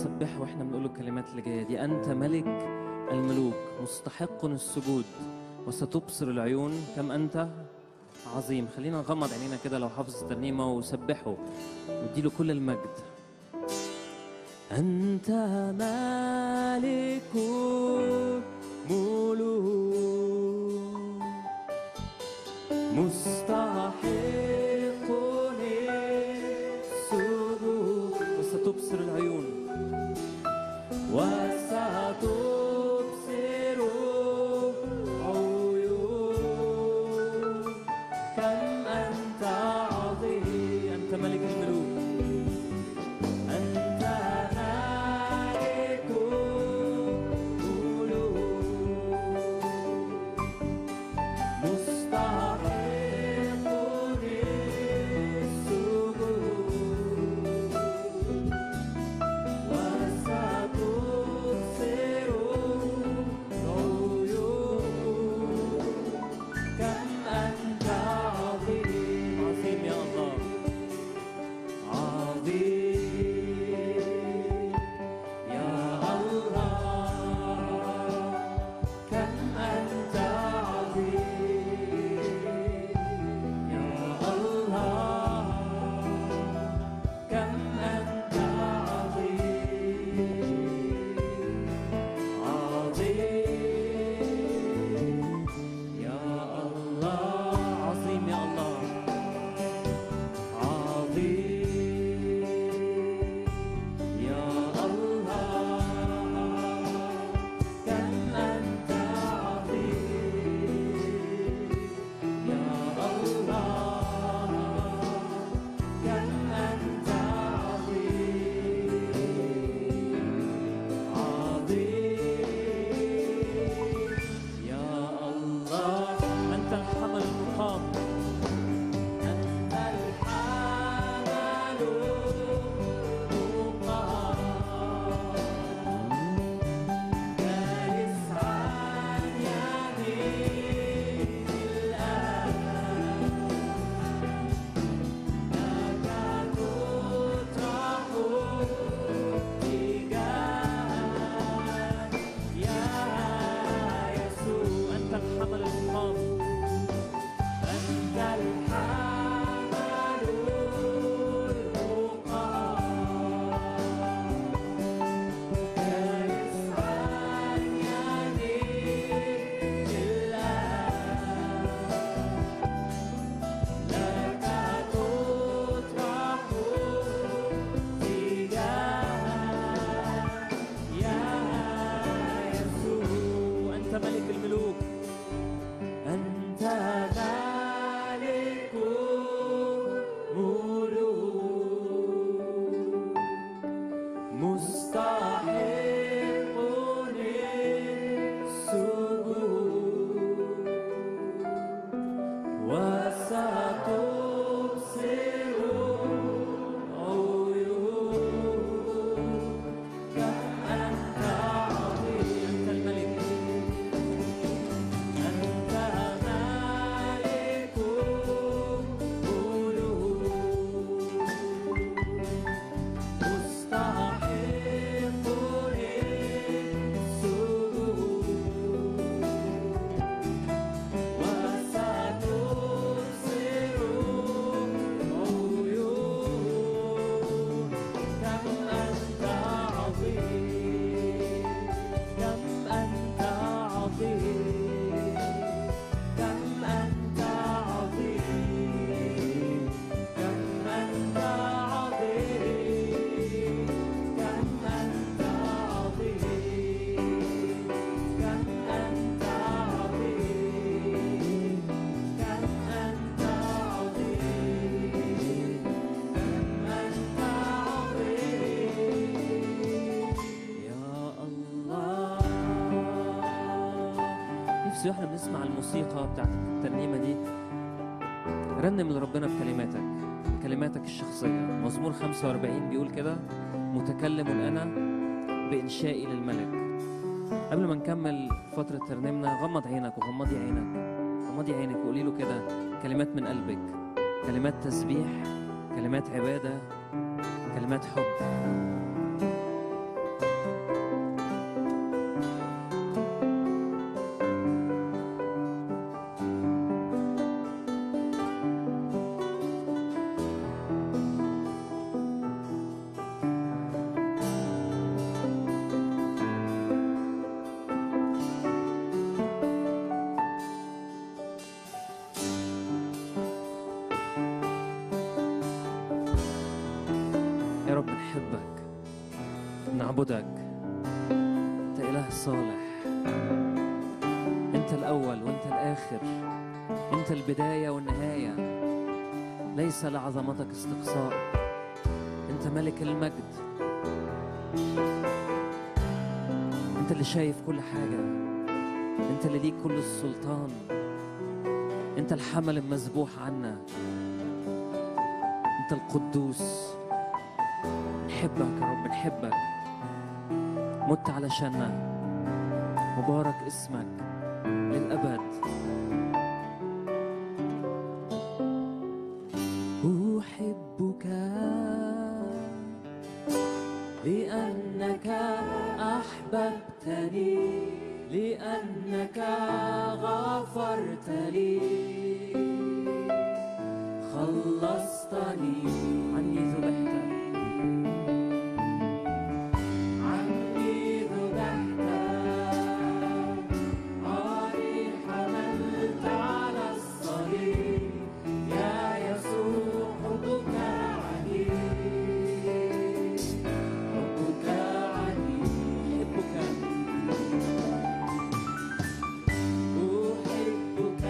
نسبحه واحنا بنقول له الكلمات اللي جايه دي انت ملك الملوك مستحق السجود وستبصر العيون كم انت عظيم خلينا نغمض عينينا كده لو حافظ الترنيمه وسبحه واديله كل المجد انت ملك ملوك مستحق للسجود وستبصر العيون وستبصر عيون كم أنت عظيم أنت ملك الملوك أنت ملك الملوك مستحق للسجود وستبصر عيون كم أنت عظيم عظيم يا الله عظيم يا الله كم أنت عظيم يا الله كم أنت عظيم عظيم يا الله عظيم يا الله عظيم يا الله كم أنت عظيم يا الله كم أنت عظيم عظيم يا الله أنت الحمل المقام أنت الحمل المقام جالس عن يمين الآب لك تطرح تجاه يا يسوع أنت الحمل المقام أنت الحمل المقام جالس عن يمين الآب لك تطرح تجاه يا يسوع أنت ملك الملوك أنت ملك ملوك مستحق للسجود وستبصر عيون كم أنت عظيم أنت الملك أنت ملك ملوك مستحق نفسي واحنا بنسمع الموسيقى بتاعت الترنيمة دي رنم لربنا بكلماتك كلماتك الشخصية مزمور 45 بيقول كده متكلم أنا بإنشائي للملك قبل ما نكمل فترة ترنيمنا غمض عينك وغمضي عينك غمضي عينك وقولي له كده كلمات من قلبك كلمات تسبيح كلمات عبادة كلمات حب رب نحبك نعبدك أنت إله صالح أنت الأول وأنت الآخر أنت البداية والنهاية ليس لعظمتك استقصاء أنت ملك المجد أنت اللي شايف كل حاجة أنت اللي ليك كل السلطان أنت الحمل المذبوح عنا أنت القدوس نحبك يا رب نحبك مت علشاننا مبارك اسمك للأبد أحبك لأنك أحببتني لأنك غفرت لي خلصتني عني ذبحت عني ذبحت عاري حملت على الصليب يا يسوع حبك عني حبك عني حبك أحبك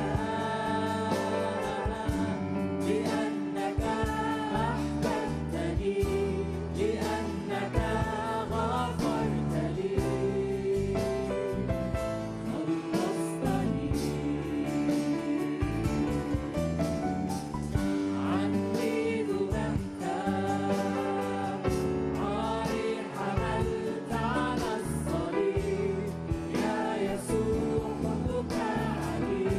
لأنك أحببتني لأنك غفرت لي خلصتني عني ذبحت عاري حملت على الصليب يا يسوع حبك علي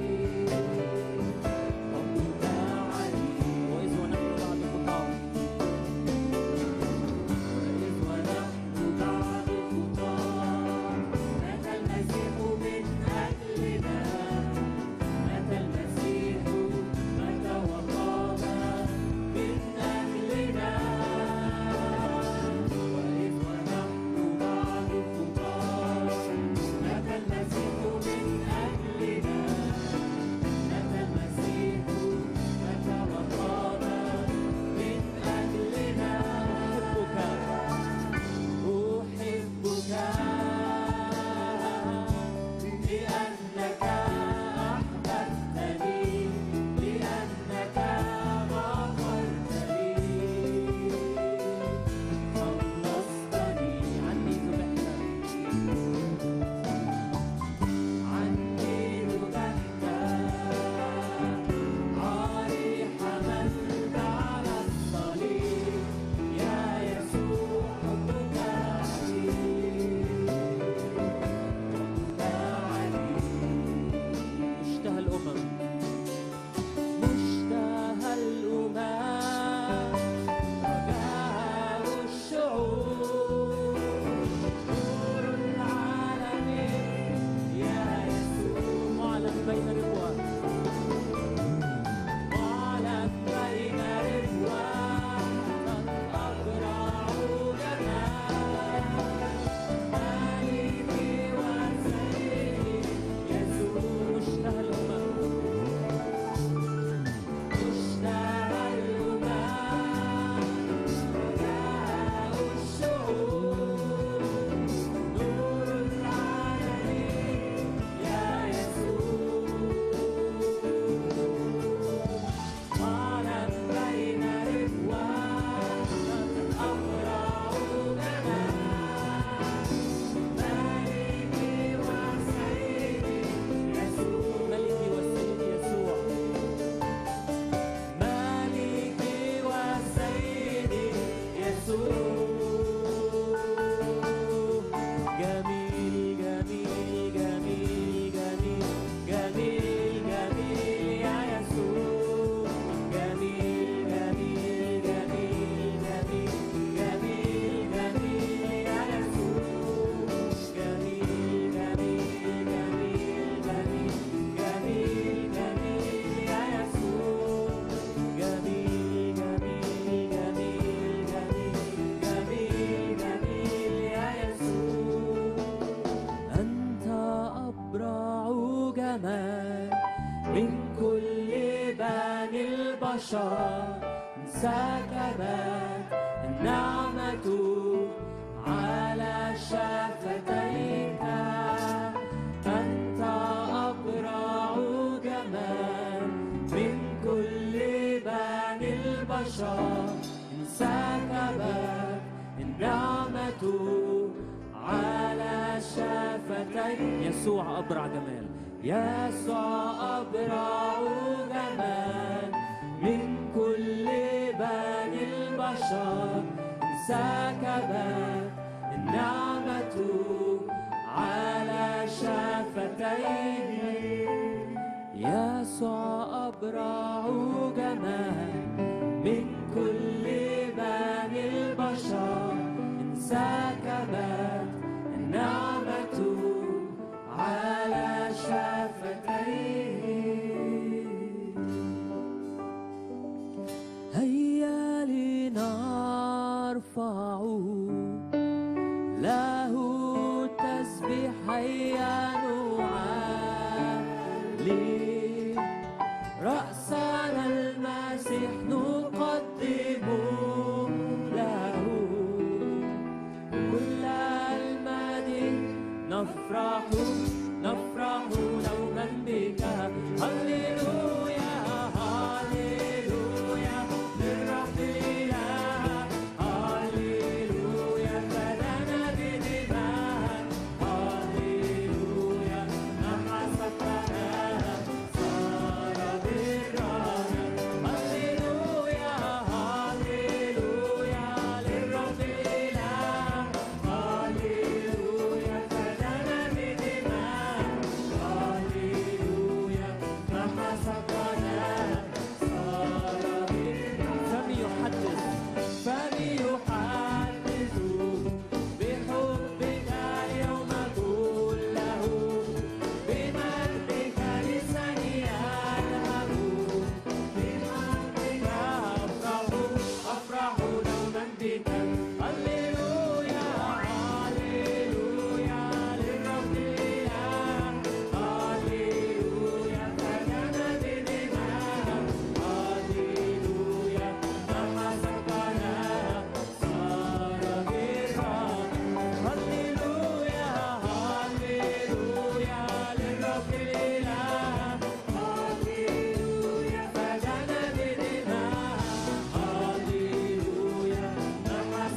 حبك علي وإذ ونحن بعد خطاه وإذ ونحن بعد خطاه مات المسيح من أجلنا مات المسيح مات وقام من أجلنا وإذ ونحن بعد خطاه مات المسيح من أجلنا مات المسيح مات وقام من أجلنا أحبك لأنك أحببتني لأنك غفرت لي خلصتني عني ذبحت عني ذبحت عاري حملت على الصليب يا يسوع حبك علي مشتهى الأمم مشتهى الأمم رجاء الشعوب نور العالم يا يسوع معلن بين رضوان معلن بين رضوان قد أبرع جمال مالكي وسيدي يسوع مشتهى الأمم مشتهى الأمم رجاء الشعوب نور العالم يا يسوع معلن بين رضوان قد أبرع جمال ملكي وسيدي يسوع ملكي وسيدي يسوع ملكي وسيدي يسوع جميل جميل جميل جميل جميل جميل يا يسوع جميل جميل جميل جميل جميل جميل يا يسوع جميل جميل جميل جميل جميل جميل يا يسوع جميل جميل جميل جميل جميل جميل يا يسوع أنت أبرع جمال من كل بني البشر انساك بات النعمة على شفتيك أنت أبرع جمال من كل بني البشر انسكبت النعمة على شفتيك يسوع أبرع جمال يسوع أبرع جمال من كل بني البشر انسكبت النعمة على شفتيه يسوع أبرع جمال من كل بني البشر انسكبت النعمة على شفتيه هيا لنرفع له تسبيح هيا نعلي رأسنا المسيح نقدم له كل المجد نفرح نفرح دوما بك هللويا هللويا للرب الإله هللويا فلنا بدماء هللويا مع سكرنا صار برانا هللويا هللويا للرب الإله هللويا فلنا بدماء هللويا مع سكرنا صار برانا فمي يحدث فمي يحدث بحبك اليوم كله بمجدك لساني أذهب بمجدك أفرح أفرح دوما بك هللويا هللويا للرب الإله هللويا فكان بدماء هللويا مع سكنا صار برا هللويا هللويا للرب الإله هللويا فكان بدماء هللويا مع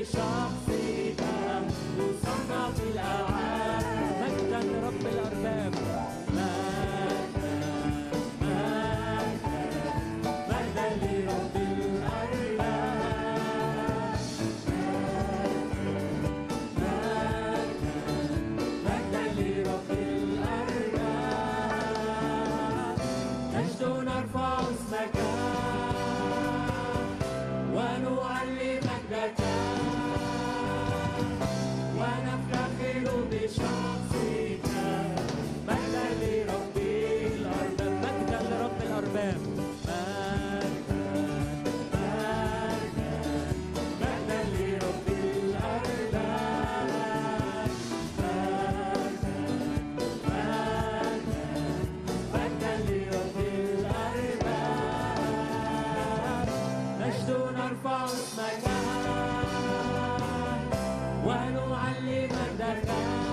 بشخصك يصنع في الأوعاد مجدا لرب الأرباب مجدا مجدا مجدا لرب الأرباب مجدا لرب الأرباب نجد نرفع اسمك ونعلي مجدك ونفتخر بشخصك مجدا لرب الأرباب مجدا لرب الأرباب مجدا لرب الأرباب مجدا لرب الأرباب نجد نرفع اسمك ونعلي مجدك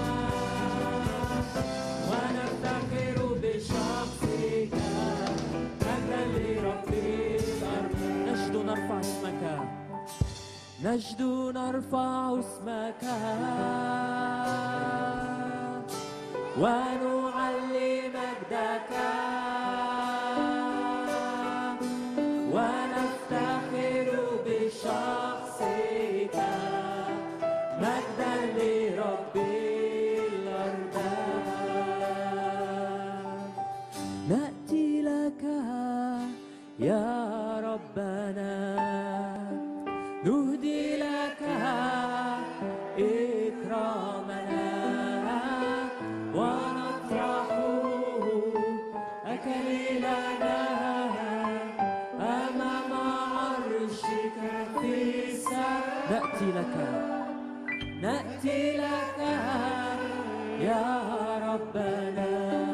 ونفتخر بشخصك مجدا لرب الأرباب نجد نرفع اسمك نجد نرفع اسمك ونعلي مجدك ونفتخر بشخصك مجدا لرب الأرباب نأتي لك يا ربنا نهدي لك إكرامنا ونطرح أكليلنا أمام عرشك في السماء نأتي لك نأتي لك يا ربنا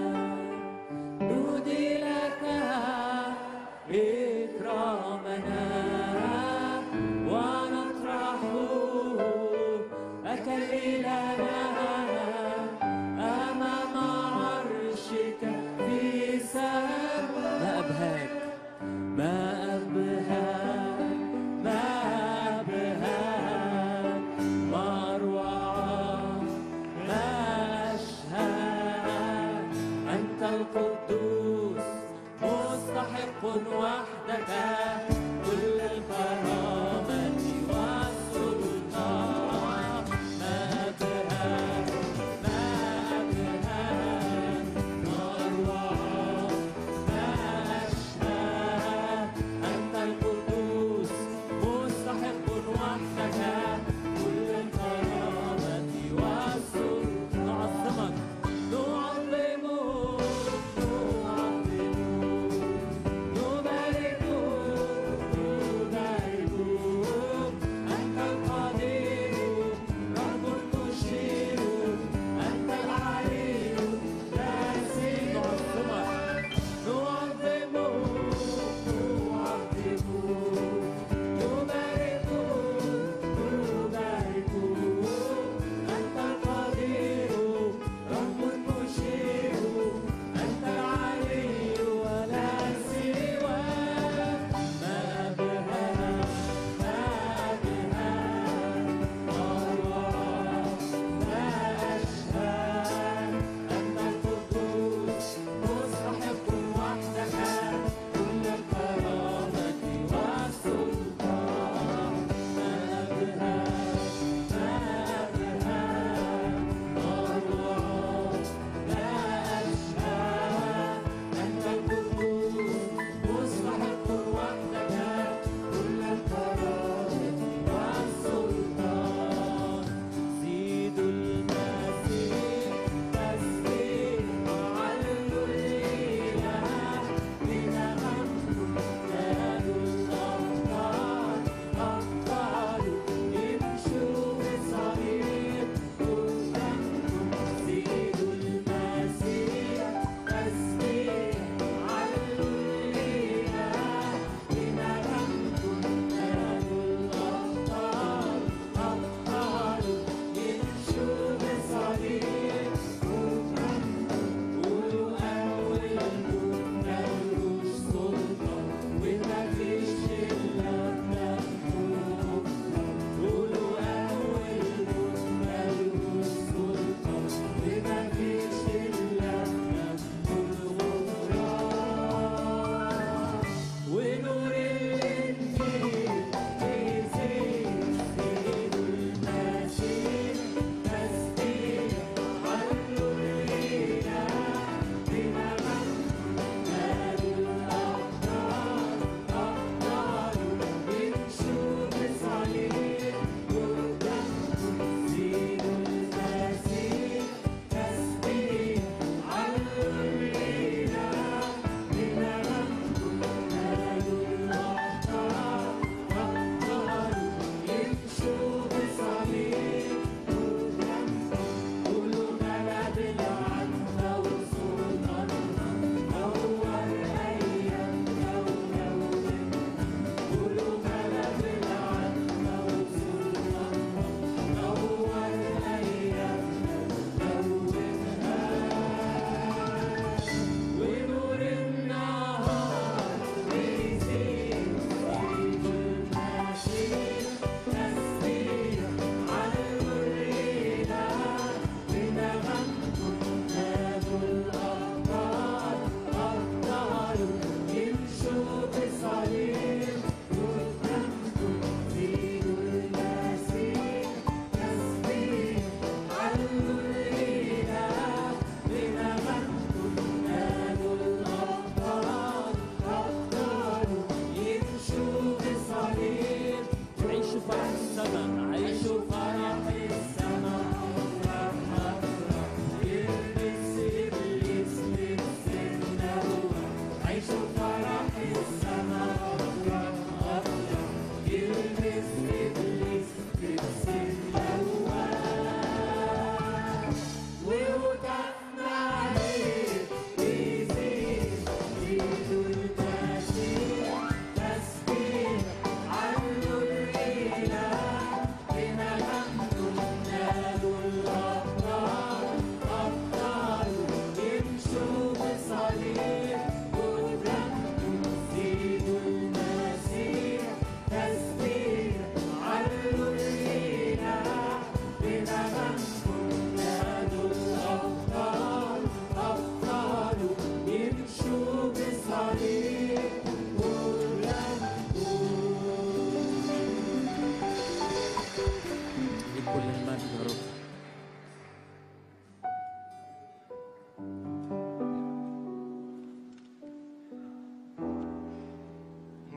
نهدي لك إكرامنا ونطرح أكليلنا أمام عرشك في سماء ما أبهاك ما أبهاك ما أبهاك ما أروع ما أشهى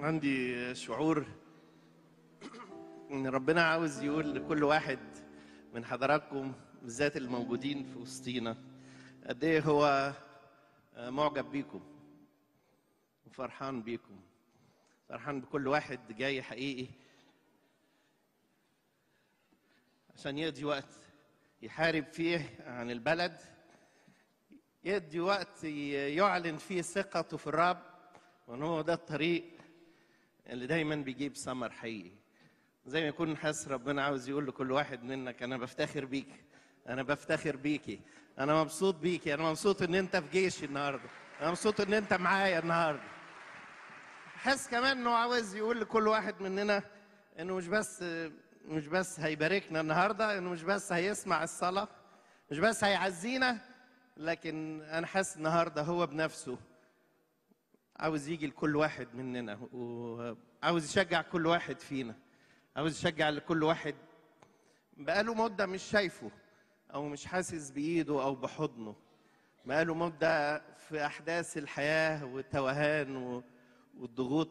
عندي شعور ان ربنا عاوز يقول لكل واحد من حضراتكم بالذات الموجودين في وسطينا قد ايه هو معجب بيكم وفرحان بيكم فرحان بكل واحد جاي حقيقي عشان يقضي وقت يحارب فيه عن البلد يدي وقت يعلن فيه ثقته في الرب وان هو ده الطريق اللي دايما بيجيب ثمر حقيقي زي ما يكون حاسس ربنا عاوز يقول لكل واحد منك انا بفتخر بيك انا بفتخر بيكي انا مبسوط بيكي انا مبسوط ان انت في جيشي النهارده انا مبسوط ان انت معايا النهارده حاسس كمان انه عاوز يقول لكل واحد مننا انه مش بس مش بس هيباركنا النهارده انه مش بس هيسمع الصلاه مش بس هيعزينا لكن انا حاسس النهارده هو بنفسه عاوز يجي لكل واحد مننا وعاوز يشجع كل واحد فينا عاوز يشجع لكل واحد بقاله مده مش شايفه او مش حاسس بايده او بحضنه بقاله مده في احداث الحياه والتوهان والضغوط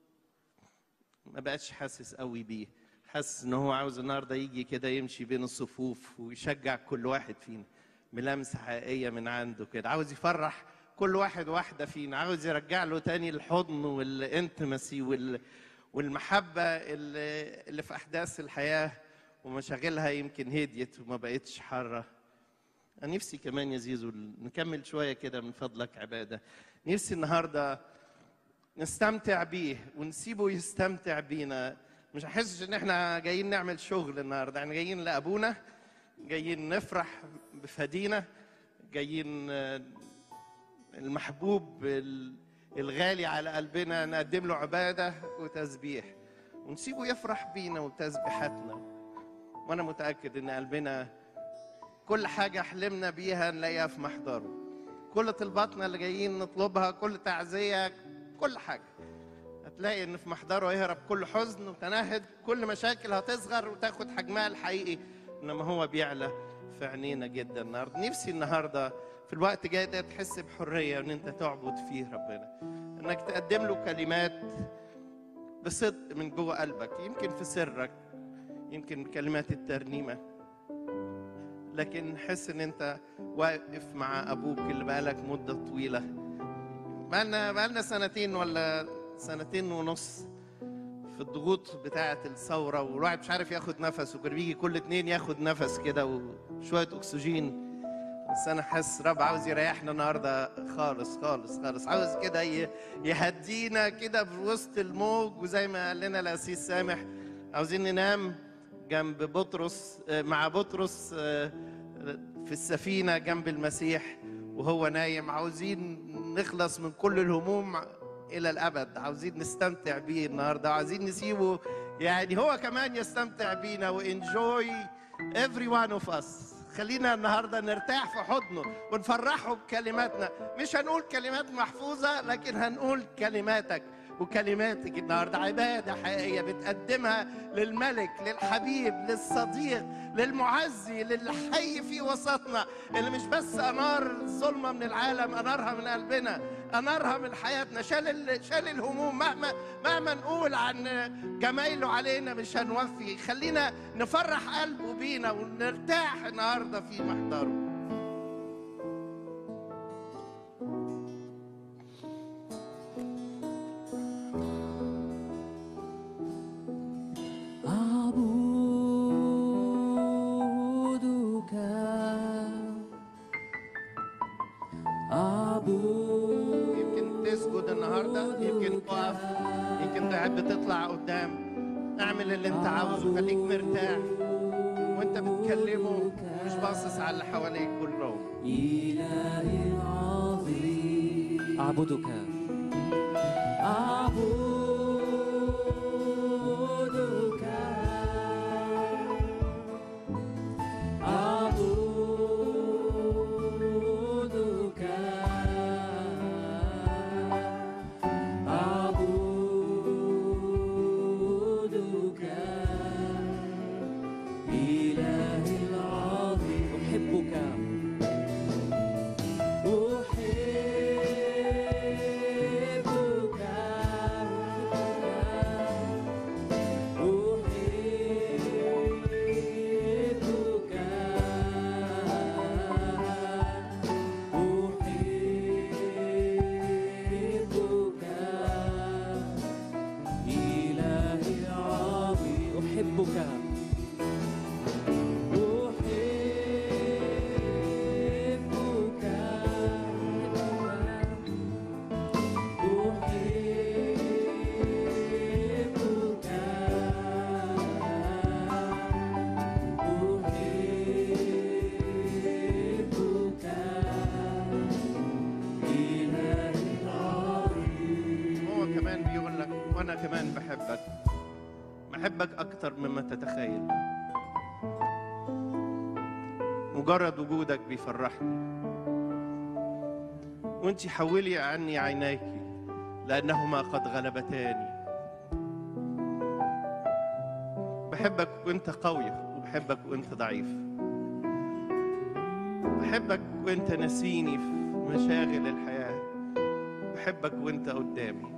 ما بقتش حاسس قوي بيه حاسس ان هو عاوز النهارده يجي كده يمشي بين الصفوف ويشجع كل واحد فينا بلمسه حقيقيه من عنده كده عاوز يفرح كل واحد واحده فينا عاوز يرجع له تاني الحضن والانتمسي وال والمحبه اللي, اللي في احداث الحياه ومشاغلها يمكن هديت وما بقتش حاره انا نفسي كمان يا زيزو نكمل شويه كده من فضلك عباده نفسي النهارده نستمتع بيه ونسيبه يستمتع بينا مش هحسش ان احنا جايين نعمل شغل النهارده احنا جايين لابونا جايين نفرح بفدينا جايين المحبوب الغالي على قلبنا نقدم له عباده وتسبيح ونسيبه يفرح بينا وبتسبيحاتنا وانا متاكد ان قلبنا كل حاجه حلمنا بيها نلاقيها في محضره كل طلباتنا اللي جايين نطلبها كل تعزيه كل حاجه هتلاقي ان في محضره يهرب كل حزن وتنهد كل مشاكل هتصغر وتاخد حجمها الحقيقي انما هو بيعلى في عينينا جدا النهارده نفسي النهارده في الوقت جاي ده تحس بحريه ان انت تعبد فيه ربنا انك تقدم له كلمات بصدق من جوه قلبك يمكن في سرك يمكن كلمات الترنيمه لكن حس ان انت واقف مع ابوك اللي بقالك مده طويله بقالنا بقالنا سنتين ولا سنتين ونص في الضغوط بتاعه الثوره والواحد مش عارف ياخد نفس وكان بيجي كل اتنين ياخد نفس كده وشويه اكسجين بس انا حاسس رب عاوز يريحنا النهارده خالص خالص خالص عاوز كده يهدينا كده في وسط الموج وزي ما قال لنا الاسيس سامح عاوزين ننام جنب بطرس مع بطرس في السفينه جنب المسيح وهو نايم عاوزين نخلص من كل الهموم الى الابد عاوزين نستمتع بيه النهارده عاوزين نسيبه يعني هو كمان يستمتع بينا وانجوي every one of us خلينا النهارده نرتاح في حضنه ونفرحه بكلماتنا مش هنقول كلمات محفوظه لكن هنقول كلماتك وكلماتك النهارده عباده حقيقيه بتقدمها للملك للحبيب للصديق للمعزي للحي في وسطنا اللي مش بس انار ظلمه من العالم انارها من قلبنا انارها من حياتنا شال شال الهموم مهما مهما نقول عن جمايله علينا مش هنوفي خلينا نفرح قلبه بينا ونرتاح النهارده في محضره أعبدك أعبدك يمكن تسجد النهارده يمكن تقف يمكن تحب تطلع قدام اعمل اللي انت عاوزه خليك مرتاح وانت بتكلمه مش باصص على اللي حواليك كلهم إلهي العظيم أعبدك أعبدك أعبدك أعبدك إلهي العظيم أحبك أحبك بحبك اكتر مما تتخيل مجرد وجودك بيفرحني وانت حولي عني عينيك لانهما قد غلبتاني بحبك وانت قوي وبحبك وانت ضعيف بحبك وانت نسيني في مشاغل الحياة بحبك وانت قدامي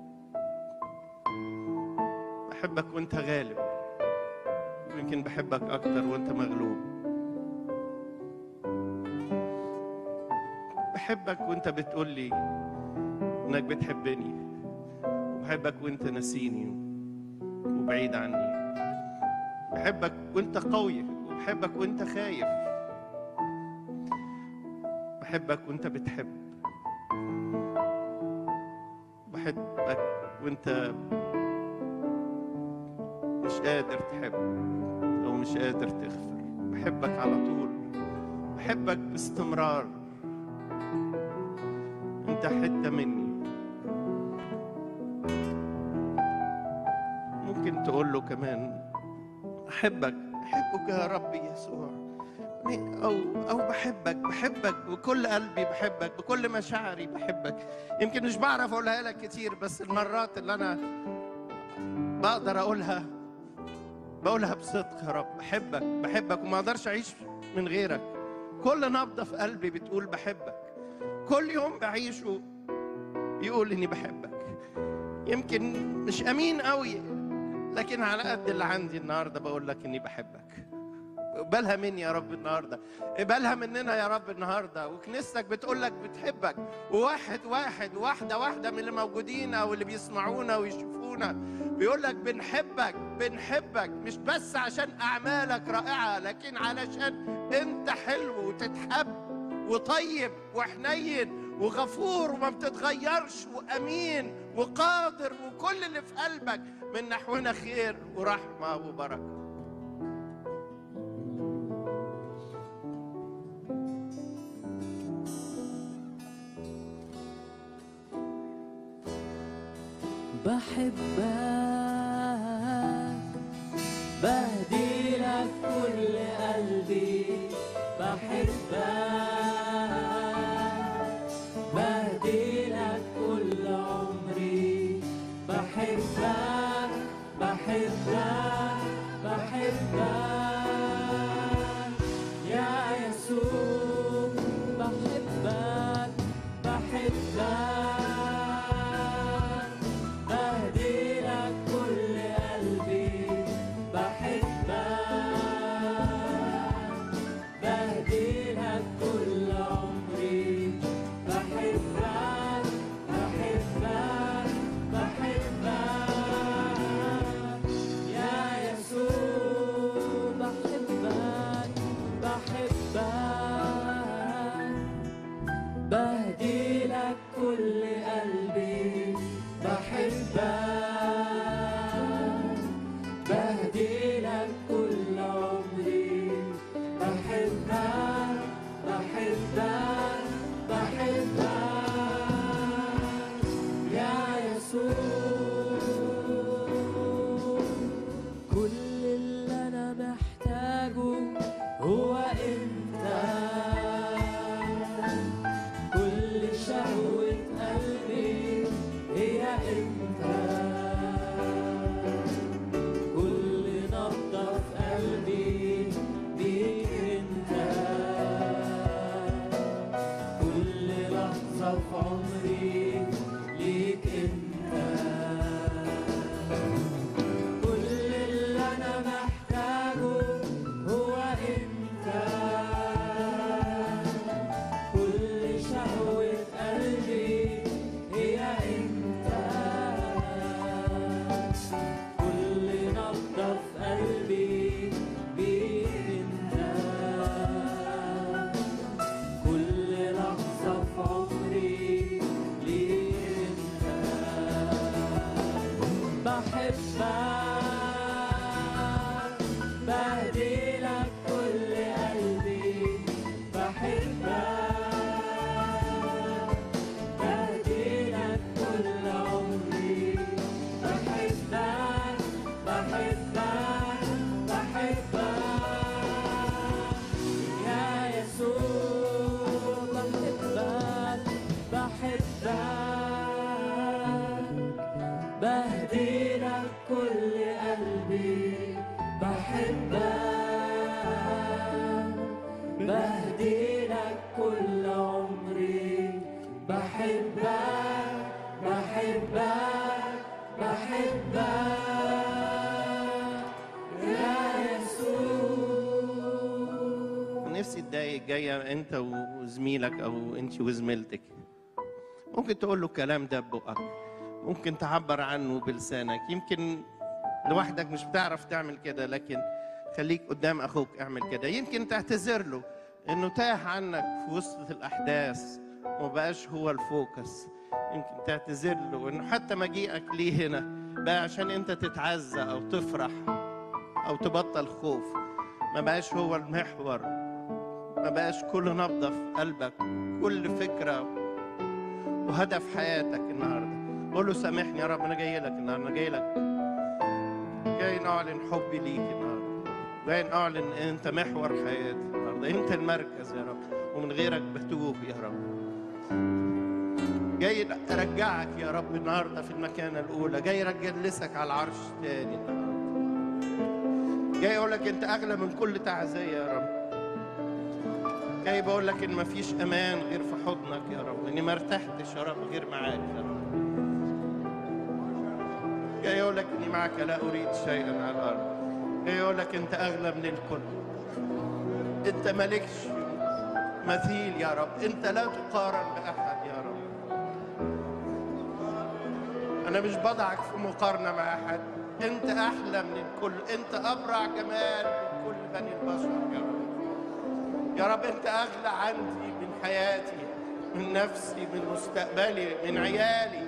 بحبك وانت غالب ويمكن بحبك اكتر وانت مغلوب بحبك وانت بتقول لي انك بتحبني وبحبك وانت نسيني وبعيد عني بحبك وانت قوي وبحبك وانت خايف بحبك وانت بتحب بحبك وانت مش قادر تحب او مش قادر تغفر بحبك على طول بحبك باستمرار انت حته مني ممكن تقول له كمان احبك احبك يا رب يسوع او او بحبك بحبك بكل قلبي بحبك بكل مشاعري بحبك يمكن مش بعرف اقولها لك كتير بس المرات اللي انا بقدر اقولها بقولها بصدق يا رب بحبك بحبك وما اقدرش اعيش من غيرك كل نبضه في قلبي بتقول بحبك كل يوم بعيشه بيقول اني بحبك يمكن مش امين قوي لكن على قد اللي عندي النهارده بقول لك اني بحبك اقبلها مني يا رب النهارده اقبلها مننا يا رب النهارده وكنيستك بتقول لك بتحبك وواحد واحد واحده واحده من اللي موجودين او اللي بيسمعونا ويشوفونا بيقول لك بنحبك بنحبك مش بس عشان اعمالك رائعه لكن علشان انت حلو وتتحب وطيب وحنين وغفور وما بتتغيرش وامين وقادر وكل اللي في قلبك من نحونا خير ورحمه وبركه بحبك بهدي لك كل قلبي بحبك بهدي لك كل عمري بحبك بحبك بحبك يا يسوع بحبك بحبك بهدي لك كل قلبي بحبك نفسي تضايق جايه انت وزميلك او انت وزميلتك ممكن تقول له الكلام ده ببقك ممكن تعبر عنه بلسانك يمكن لوحدك مش بتعرف تعمل كده لكن خليك قدام اخوك اعمل كده يمكن تعتذر له انه تاه عنك في وسط الاحداث وما بقاش هو الفوكس يمكن تعتذر له انه حتى مجيئك ليه هنا بقى عشان انت تتعزى او تفرح او تبطل خوف ما بقاش هو المحور ما بقاش كل نبضة في قلبك كل فكرة وهدف حياتك النهاردة قول له سامحني يا رب أنا جاي لك النهاردة أنا جاي لك جاي نعلن حبي ليك النهاردة جاي نعلن إن أنت محور حياتي النهاردة أنت المركز يا رب ومن غيرك بتوه يا رب جاي أرجعك يا رب النهاردة في المكانة الأولى جاي أجلسك على العرش تاني النهاردة جاي اقول لك انت اغلى من كل تعزيه يا رب جاي بقول لك ان مفيش امان غير في حضنك يا رب اني ما ارتحتش يا رب غير معاك يا رب جاي اقول لك اني معك لا اريد شيئا على الارض جاي اقول لك انت اغلى من الكل انت مالكش مثيل يا رب انت لا تقارن باحد يا رب انا مش بضعك في مقارنه مع احد انت احلى من الكل انت ابرع جمال من كل بني البشر يا رب يا رب انت اغلى عندي من حياتي من نفسي من مستقبلي من عيالي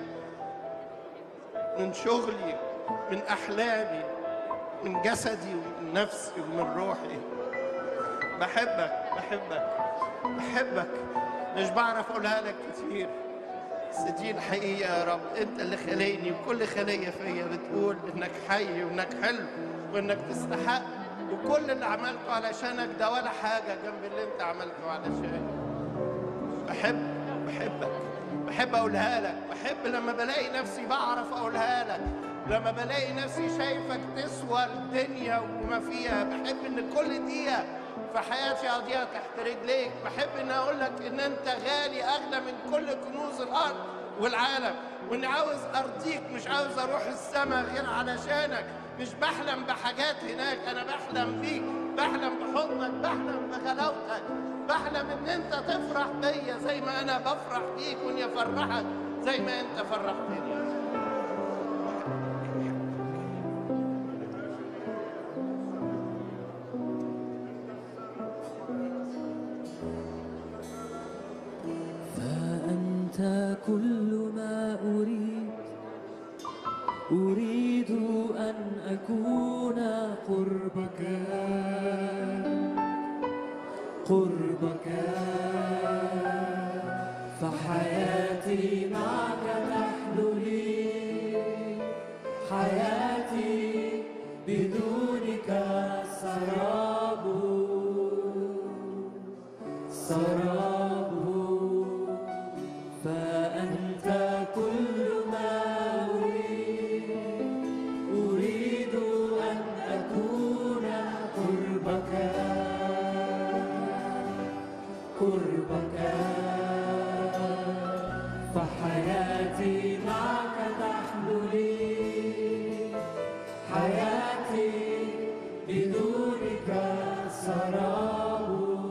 من شغلي من احلامي من جسدي ومن نفسي ومن روحي بحبك بحبك بحبك مش بعرف اقولها لك كتير بس دي الحقيقة يا رب أنت اللي خلقني وكل خلية فيا بتقول إنك حي وإنك حلو وإنك تستحق وكل اللي عملته علشانك ده ولا حاجة جنب اللي أنت عملته علشاني بحب بحبك بحب أقولها لك بحب لما بلاقي نفسي بعرف أقولها لك لما بلاقي نفسي شايفك تسوى الدنيا وما فيها بحب إن كل دقيقة في حياتي اضيع تحت رجليك بحب ان اقول لك ان انت غالي اغلى من كل كنوز الارض والعالم واني عاوز ارضيك مش عاوز اروح السماء غير علشانك مش بحلم بحاجات هناك انا بحلم بيك بحلم بحضنك بحلم بغلاوتك بحلم ان انت تفرح بيا زي ما انا بفرح بيك واني افرحك زي ما انت فرحتني فأنت كل ما أريد أريد أن أكون قربك قربك فحياتي معك تحلو لي حياتي بدونك سراب سراب فأنت كل ما أريد أريد أن أكون قربك قربك فحياتي معك تحلو لي حياتي بدونك سراب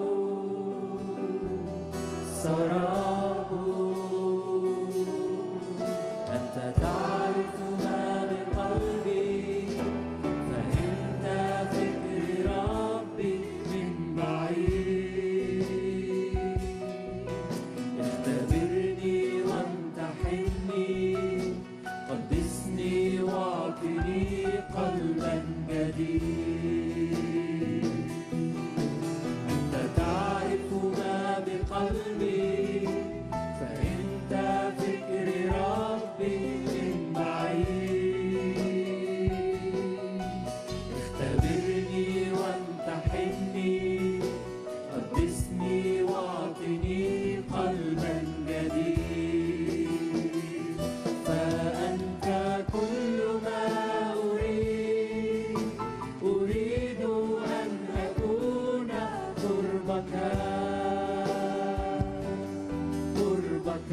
سراب أنت تعرف ما بقلبي فهمت فكر ربي من بعيد اختبرني وامتحني قدسني واعطني قلبا جديد أنت تعرف ما بقلبي فأنت فكر ربي من بعيد اختبرني وامتحني قدسني واعطني قلبا جديد فأنت كل ما أريد أريد أن أكون قربك قربك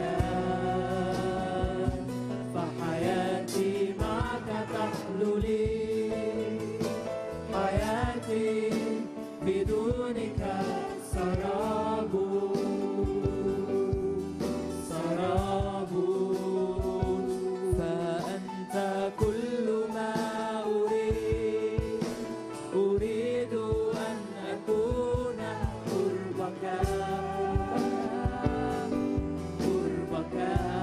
فحياتي معك تحلو لي حياتي بدونك سراب سراب فأنت كل ما أريد أريد أن أكون قربك قربك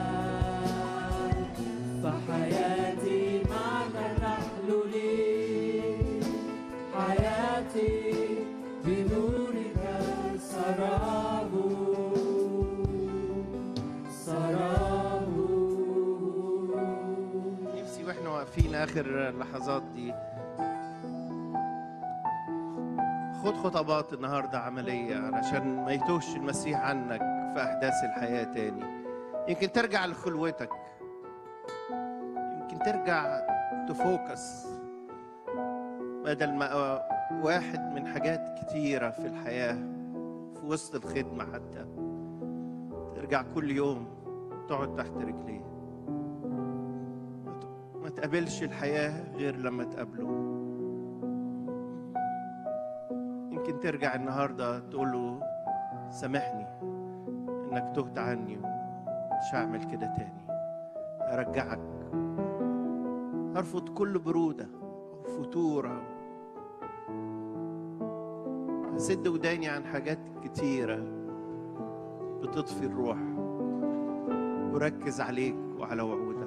فحياتي معك تحلو لي حياتي بنورك سراب سراب نفسي واحنا واقفين اخر اللحظات دي خد خطبات النهارده عمليه علشان ما يتوهش المسيح عنك في احداث الحياه تاني يمكن ترجع لخلوتك يمكن ترجع تفوكس بدل ما واحد من حاجات كتيره في الحياه في وسط الخدمه حتى ترجع كل يوم تقعد تحت رجليه ما تقابلش الحياة غير لما تقابله يمكن ترجع النهاردة تقول له سامحني انك تهت عني مش هعمل كده تاني ارجعك ارفض كل برودة وفتورة اسد وداني عن حاجات كتيرة بتطفي الروح وركز عليك وعلى وعودك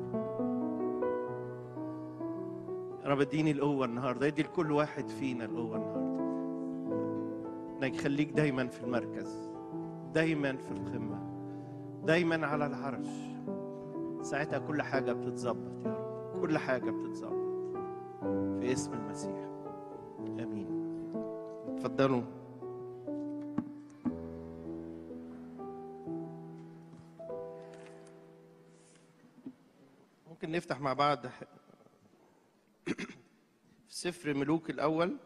يا رب اديني القوة النهاردة ادي لكل واحد فينا القوة النهاردة انك يخليك دايما في المركز دايما في القمة دايما على العرش ساعتها كل حاجة بتتظبط يا رب كل حاجة بتتظبط في اسم المسيح امين اتفضلوا ممكن نفتح مع بعض في سفر ملوك الأول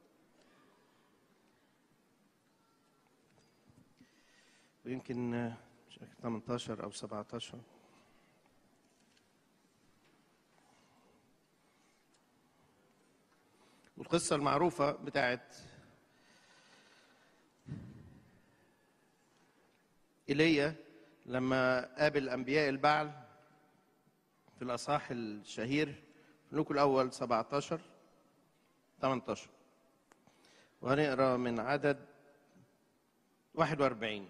ويمكن آه، مش فاكر 18 أو 17 والقصة المعروفة بتاعت إيليا لما قابل أنبياء البعل في الأصحاح الشهير ملوك الأول 17 18 وهنقرا من عدد 41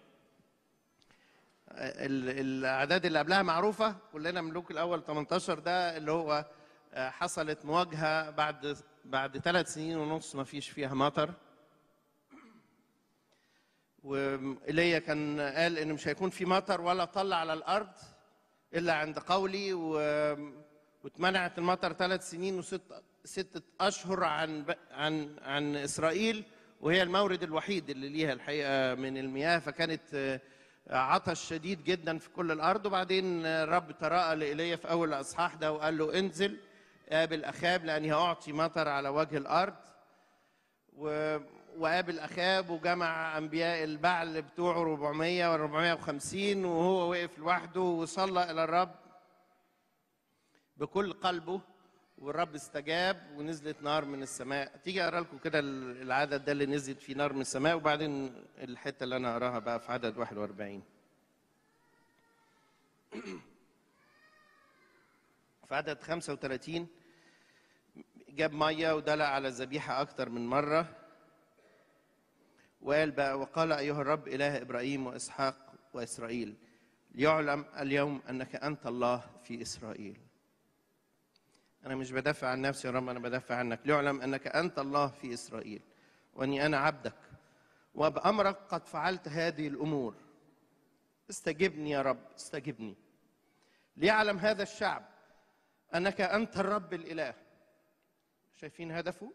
ال- الأعداد اللي قبلها معروفة كلنا ملوك الأول 18 ده اللي هو آه، حصلت مواجهة بعد بعد ثلاث سنين ونص ما فيش فيها مطر وإيليا كان قال إن مش هيكون في مطر ولا طل على الأرض إلا عند قولي و... واتمنعت المطر ثلاث سنين وست ستة أشهر عن ب... عن عن إسرائيل وهي المورد الوحيد اللي ليها الحقيقة من المياه فكانت آه، عطش شديد جدا في كل الأرض وبعدين آه، الرب تراءى لإيليا في أول الأصحاح ده وقال له انزل قابل أخاب لأني هأعطي مطر على وجه الأرض و... وقابل أخاب وجمع أنبياء البعل بتوعه 400 و 450 وهو وقف لوحده وصلى إلى الرب بكل قلبه والرب استجاب ونزلت نار من السماء تيجي اقرا لكم كده العدد ده اللي نزلت فيه نار من السماء وبعدين الحته اللي انا اقراها بقى في عدد 41 في عدد 35 جاب ميه ودلق على الذبيحه اكتر من مره وقال بقى وقال ايها الرب اله ابراهيم واسحاق واسرائيل ليعلم اليوم انك انت الله في اسرائيل أنا مش بدافع عن نفسي يا رب أنا بدافع عنك ليعلم أنك أنت الله في إسرائيل وأني أنا عبدك وبأمرك قد فعلت هذه الأمور استجبني يا رب استجبني ليعلم هذا الشعب أنك أنت الرب الإله شايفين هدفه؟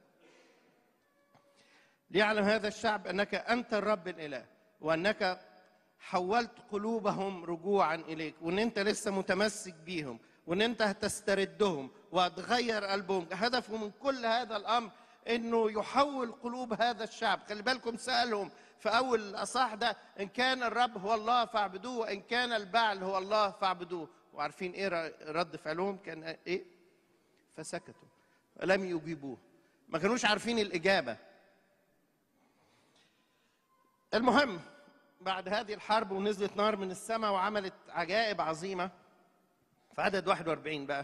ليعلم هذا الشعب أنك أنت الرب الإله وأنك حولت قلوبهم رجوعا إليك وأن أنت لسه متمسك بيهم وأن أنت هتستردهم وهتغير قلبهم هدفه من كل هذا الأمر انه يحول قلوب هذا الشعب خلي بالكم سالهم في اول الاصح ده ان كان الرب هو الله فاعبدوه وان كان البعل هو الله فاعبدوه وعارفين ايه رد فعلهم كان ايه فسكتوا لم يجيبوه ما كانوش عارفين الاجابه المهم بعد هذه الحرب ونزلت نار من السماء وعملت عجائب عظيمة في عدد 41 بقى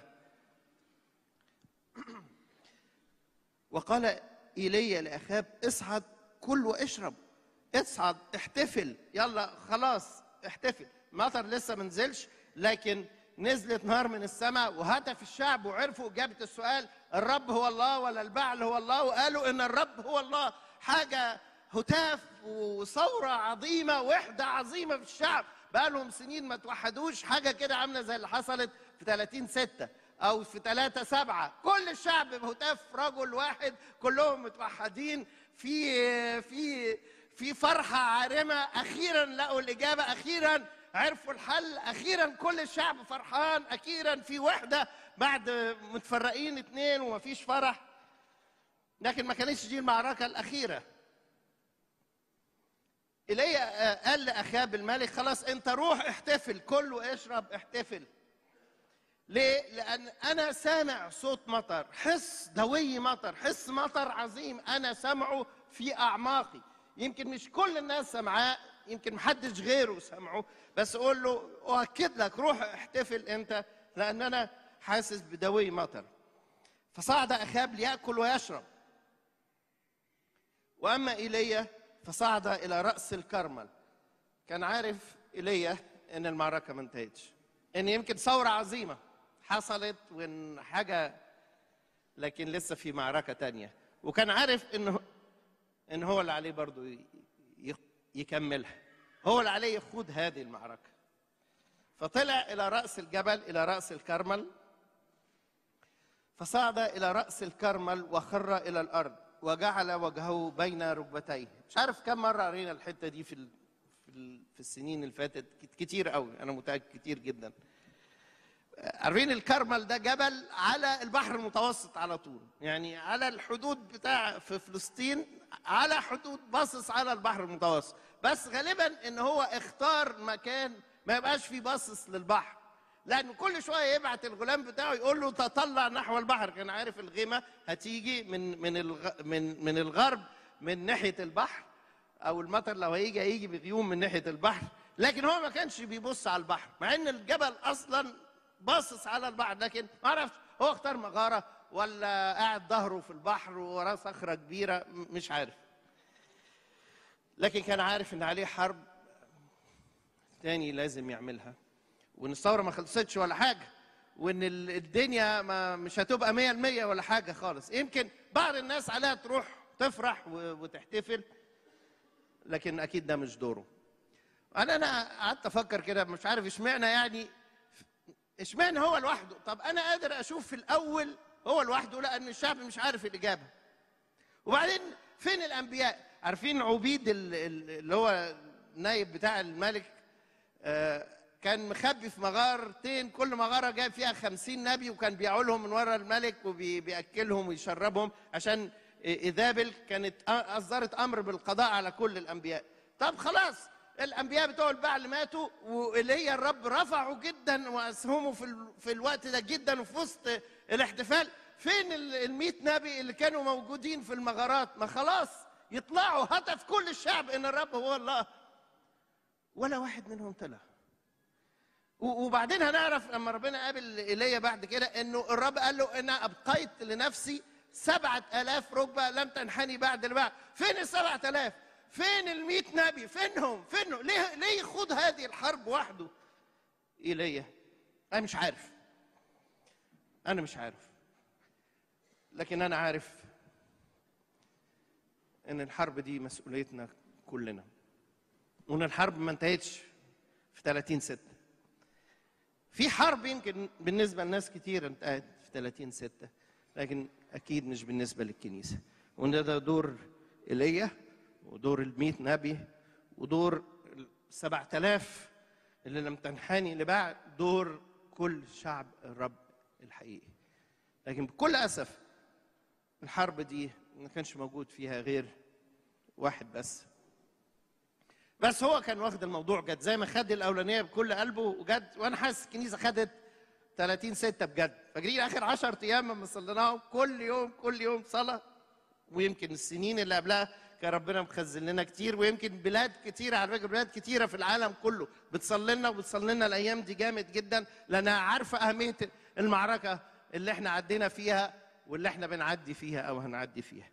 وقال ايليا لاخاب اصعد كل واشرب اصعد احتفل يلا خلاص احتفل مطر لسه ما نزلش لكن نزلت نار من السماء وهتف الشعب وعرفوا اجابه السؤال الرب هو الله ولا البعل هو الله وقالوا ان الرب هو الله حاجه هتاف وثوره عظيمه وحده عظيمه في الشعب بقالهم سنين ما توحدوش حاجه كده عامله زي اللي حصلت في 30 6 او في 3 7 كل الشعب بهتاف رجل واحد كلهم متوحدين في في في فرحه عارمه اخيرا لقوا الاجابه اخيرا عرفوا الحل اخيرا كل الشعب فرحان اخيرا في وحده بعد متفرقين اتنين ومفيش فرح لكن ما كانتش دي المعركه الاخيره ايليا قال لاخاب الملك خلاص انت روح احتفل كل واشرب احتفل ليه؟ لأن أنا سامع صوت مطر، حس دوي مطر، حس مطر عظيم أنا سامعه في أعماقي، يمكن مش كل الناس سامعاه، يمكن محدش غيره سامعه، بس أقول له أؤكد لك روح احتفل أنت لأن أنا حاسس بدوي مطر. فصعد أخاب ليأكل ويشرب. وأما إيليا فصعد إلى رأس الكرمل. كان عارف إيليا إن المعركة ما انتهتش. إن يمكن ثورة عظيمة حصلت وإن حاجة لكن لسه في معركة تانية وكان عارف إنه إن هو اللي عليه برضو ي- ي- يكملها هو اللي عليه يخوض هذه المعركة فطلع إلى رأس الجبل إلى رأس الكرمل فصعد إلى رأس الكرمل وخر إلى الأرض وجعل وجهه بين ركبتيه مش عارف كم مرة قرينا الحتة دي في ال- في ال- في السنين اللي فاتت كت- كتير قوي أنا متأكد كتير جدا عارفين الكرمل ده جبل على البحر المتوسط على طول يعني على الحدود بتاع في فلسطين على حدود باصص على البحر المتوسط بس غالبا ان هو اختار مكان ما يبقاش فيه باصص للبحر لان كل شويه يبعت الغلام بتاعه يقول له تطلع نحو البحر كان عارف الغيمه هتيجي من من الغ... من من الغرب من ناحيه البحر او المطر لو هيجي هيجي بغيوم من ناحيه البحر لكن هو ما كانش بيبص على البحر مع ان الجبل اصلا باصص على البحر لكن ما اعرفش هو اختار مغاره ولا قاعد ظهره في البحر ووراه صخره كبيره م- مش عارف لكن كان عارف ان عليه حرب تاني لازم يعملها وان الثوره ما خلصتش ولا حاجه وان ال- الدنيا ما مش هتبقى 100% ولا حاجه خالص يمكن بعض الناس عليها تروح تفرح و- وتحتفل لكن اكيد ده مش دوره انا انا قعدت افكر كده مش عارف اشمعنى يعني اشمعنى هو لوحده طب انا قادر اشوف في الاول هو لوحده لان الشعب مش عارف الاجابه وبعدين فين الانبياء عارفين عبيد ال- ال- اللي هو النايب بتاع الملك آه، كان مخبي في مغارتين كل مغاره جايب فيها خمسين نبي وكان بيعولهم من ورا الملك وبياكلهم ويشربهم عشان ايزابل كانت اصدرت امر بالقضاء على كل الانبياء طب خلاص الانبياء بتوع البعل ماتوا وايليا الرب رفعوا جدا واسهموا في ال- في الوقت ده جدا وفي وسط الاحتفال فين ال 100 نبي اللي كانوا موجودين في المغارات ما خلاص يطلعوا هتف كل الشعب ان الرب هو الله ولا واحد منهم طلع و- وبعدين هنعرف لما ربنا قابل ايليا بعد كده انه الرب قال له انا ابقيت لنفسي سبعة آلاف ركبة لم تنحني بعد البعد فين السبعة آلاف فين المئة نبي فينهم فينهم ليه ليه يخوض هذه الحرب وحده ايليا انا مش عارف انا مش عارف لكن انا عارف ان الحرب دي مسؤوليتنا كلنا وان الحرب ما انتهتش في 30 6 في حرب يمكن بالنسبة لناس كتير انتهت في 30 6 لكن أكيد مش بالنسبة للكنيسة وإن ده دور إيليا ودور المئة نبي ودور السبعة آلاف اللي لم تنحني لبعد دور كل شعب الرب الحقيقي لكن بكل أسف الحرب دي ما كانش موجود فيها غير واحد بس بس هو كان واخد الموضوع جد زي ما خد الاولانيه بكل قلبه وجد وانا حاسس الكنيسه خدت 30 6 بجد فاكرين اخر 10 ايام لما صليناهم كل يوم كل يوم صلاه ويمكن السنين اللي قبلها كان ربنا مخزن لنا كتير ويمكن بلاد كتيره على فكره بلاد كتيره في العالم كله بتصلي لنا وبتصلي لنا الايام دي جامد جدا لانها عارفه اهميه المعركه اللي احنا عدينا فيها واللي احنا بنعدي فيها او هنعدي فيها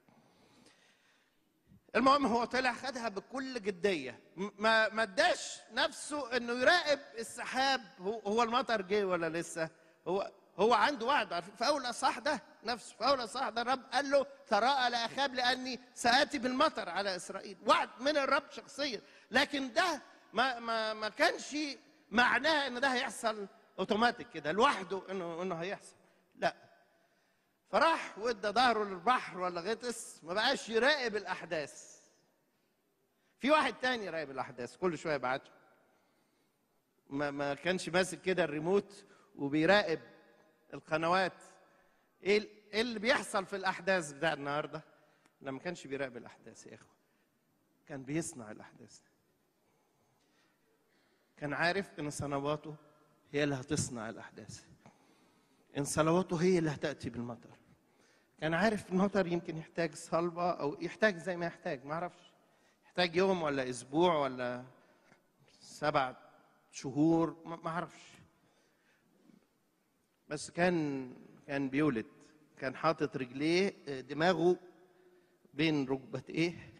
المهم هو طلع خدها بكل جديه م- ما ما اداش نفسه انه يراقب السحاب هو, هو المطر جه ولا لسه هو هو عنده وعد عارف- في اول اصحاح ده نفسه في اول اصحاح ده الرب قال له تراءى لاخاب لاني ساتي بالمطر على اسرائيل وعد من الرب شخصيا لكن ده ما ما ما كانش معناه ان ده هيحصل اوتوماتيك كده لوحده انه انه هيحصل لا فراح وادى ظهره للبحر ولا غطس ما بقاش يراقب الاحداث في واحد تاني يراقب الاحداث كل شويه يبعته ما ما كانش ماسك كده الريموت وبيراقب القنوات ايه ال- إيه اللي بيحصل في الاحداث بتاع النهارده لما كانش بيراقب الاحداث يا اخوه كان بيصنع الاحداث كان عارف ان صلواته هي اللي هتصنع الاحداث ان صلواته هي اللي هتاتي بالمطر كان عارف المطر يمكن يحتاج صلبه او يحتاج زي ما يحتاج ما اعرفش يحتاج يوم ولا اسبوع ولا سبع شهور ما ما اعرفش بس كان كان بيولد كان حاطط رجليه آه، دماغه بين ركبتيه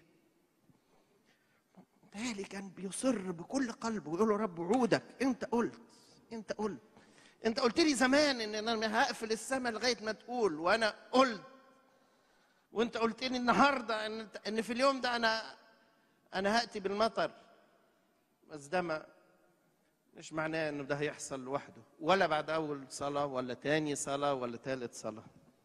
تالي كان بيصر بكل قلبه ويقول له رب وعودك انت قلت انت قلت انت قلت لي زمان ان انا هقفل السماء لغايه ما تقول وانا قلت وانت قلت لي النهارده ان ان في اليوم ده انا انا هاتي بالمطر بس ده ما مش معناه انه ده هيحصل لوحده ولا بعد اول صلاه ولا تاني صلاه ولا تالت صلاه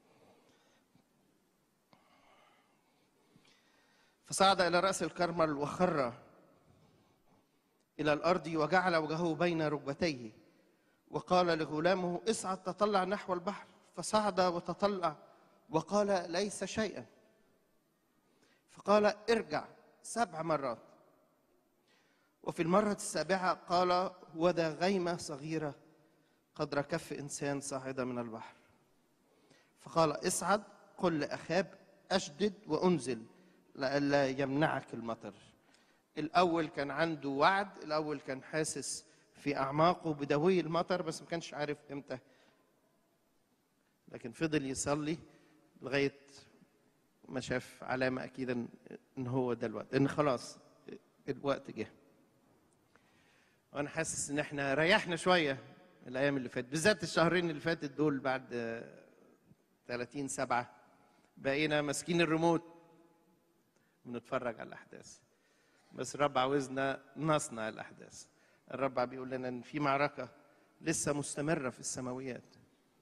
فصعد الى راس الكرمل وخر الى الارض وجعل وجهه بين ركبتيه وقال لغلامه اصعد تطلع نحو البحر فصعد وتطلع وقال ليس شيئا فقال ارجع سبع مرات وفي المرة السابعة قال وذا غيمة صغيرة قدر كف إنسان صاعدة من البحر فقال اصعد قل لأخاب أشدد وأنزل لئلا يمنعك المطر الأول كان عنده وعد الأول كان حاسس في أعماقه بدوي المطر بس ما كانش عارف إمتى لكن فضل يصلي لغاية ما شاف علامة أكيدا إن هو ده الوقت إن خلاص الوقت جه وانا حاسس ان احنا ريحنا شويه الايام اللي فاتت بالذات الشهرين اللي فاتت دول بعد آه، 30 سبعة بقينا ماسكين الريموت بنتفرج على الاحداث بس الرب عاوزنا نصنع الاحداث الرب بيقول لنا ان في معركه لسه مستمره في السماويات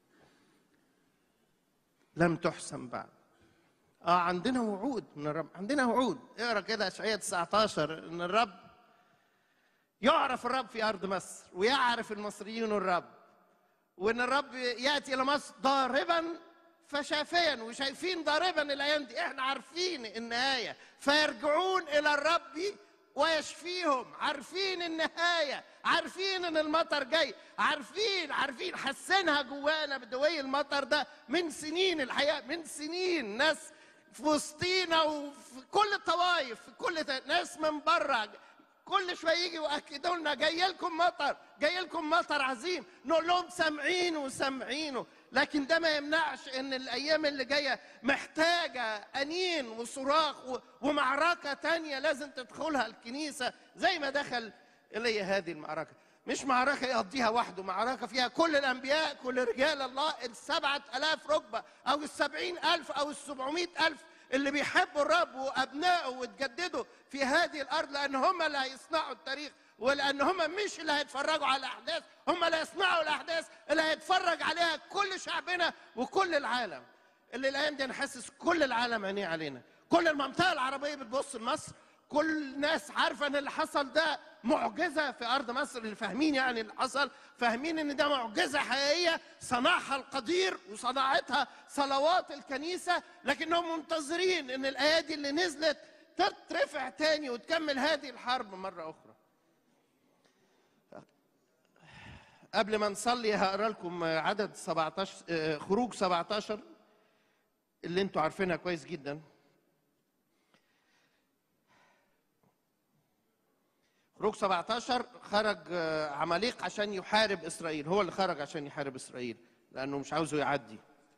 لم تحسم بعد اه عندنا وعود من الرب عندنا وعود اقرا كده اشعياء 19 ان الرب يعرف الرب في ارض مصر ويعرف المصريين الرب وان الرب ياتي الى مصر ضاربا فشافيا وشايفين ضاربا الايام دي احنا عارفين النهايه فيرجعون الى الرب ويشفيهم عارفين النهايه عارفين ان المطر جاي عارفين عارفين حسينها جوانا بدوي المطر ده من سنين الحقيقه من سنين ناس في وسطينا وفي كل الطوائف في كل ت- ناس من بره كل شويه يجي ياكدوا لنا جاي لكم مطر جاي لكم مطر عظيم نقول لهم سامعينه وسامعينه لكن ده ما يمنعش ان الايام اللي جايه محتاجه انين وصراخ و- ومعركه تانية لازم تدخلها الكنيسه زي ما دخل الي هذه المعركه مش معركة يقضيها وحده معركة فيها كل الأنبياء كل رجال الله السبعة ألاف ركبة أو السبعين ألف أو السبعمائة ألف اللي بيحبوا الرب وأبنائه وتجددوا في هذه الأرض لأن هم اللي هيصنعوا التاريخ ولأن هم مش اللي هيتفرجوا على الأحداث هم اللي هيصنعوا الأحداث اللي هيتفرج عليها كل شعبنا وكل العالم اللي الأيام دي أنا حاسس كل العالم عينيه علينا كل المنطقة العربية بتبص لمصر كل الناس عارفه ان اللي حصل ده معجزه في ارض مصر اللي فاهمين يعني اللي حصل فاهمين ان ده معجزه حقيقيه صنعها القدير وصنعتها صلوات الكنيسه لكنهم منتظرين ان الايادي اللي نزلت تترفع تاني وتكمل هذه الحرب مره اخرى قبل ما نصلي هقرا لكم عدد 17 آه، خروج 17 اللي انتوا عارفينها كويس جدا خروج 17 خرج آه، عماليق عشان يحارب اسرائيل هو اللي خرج عشان يحارب اسرائيل لانه مش عاوزه يعدي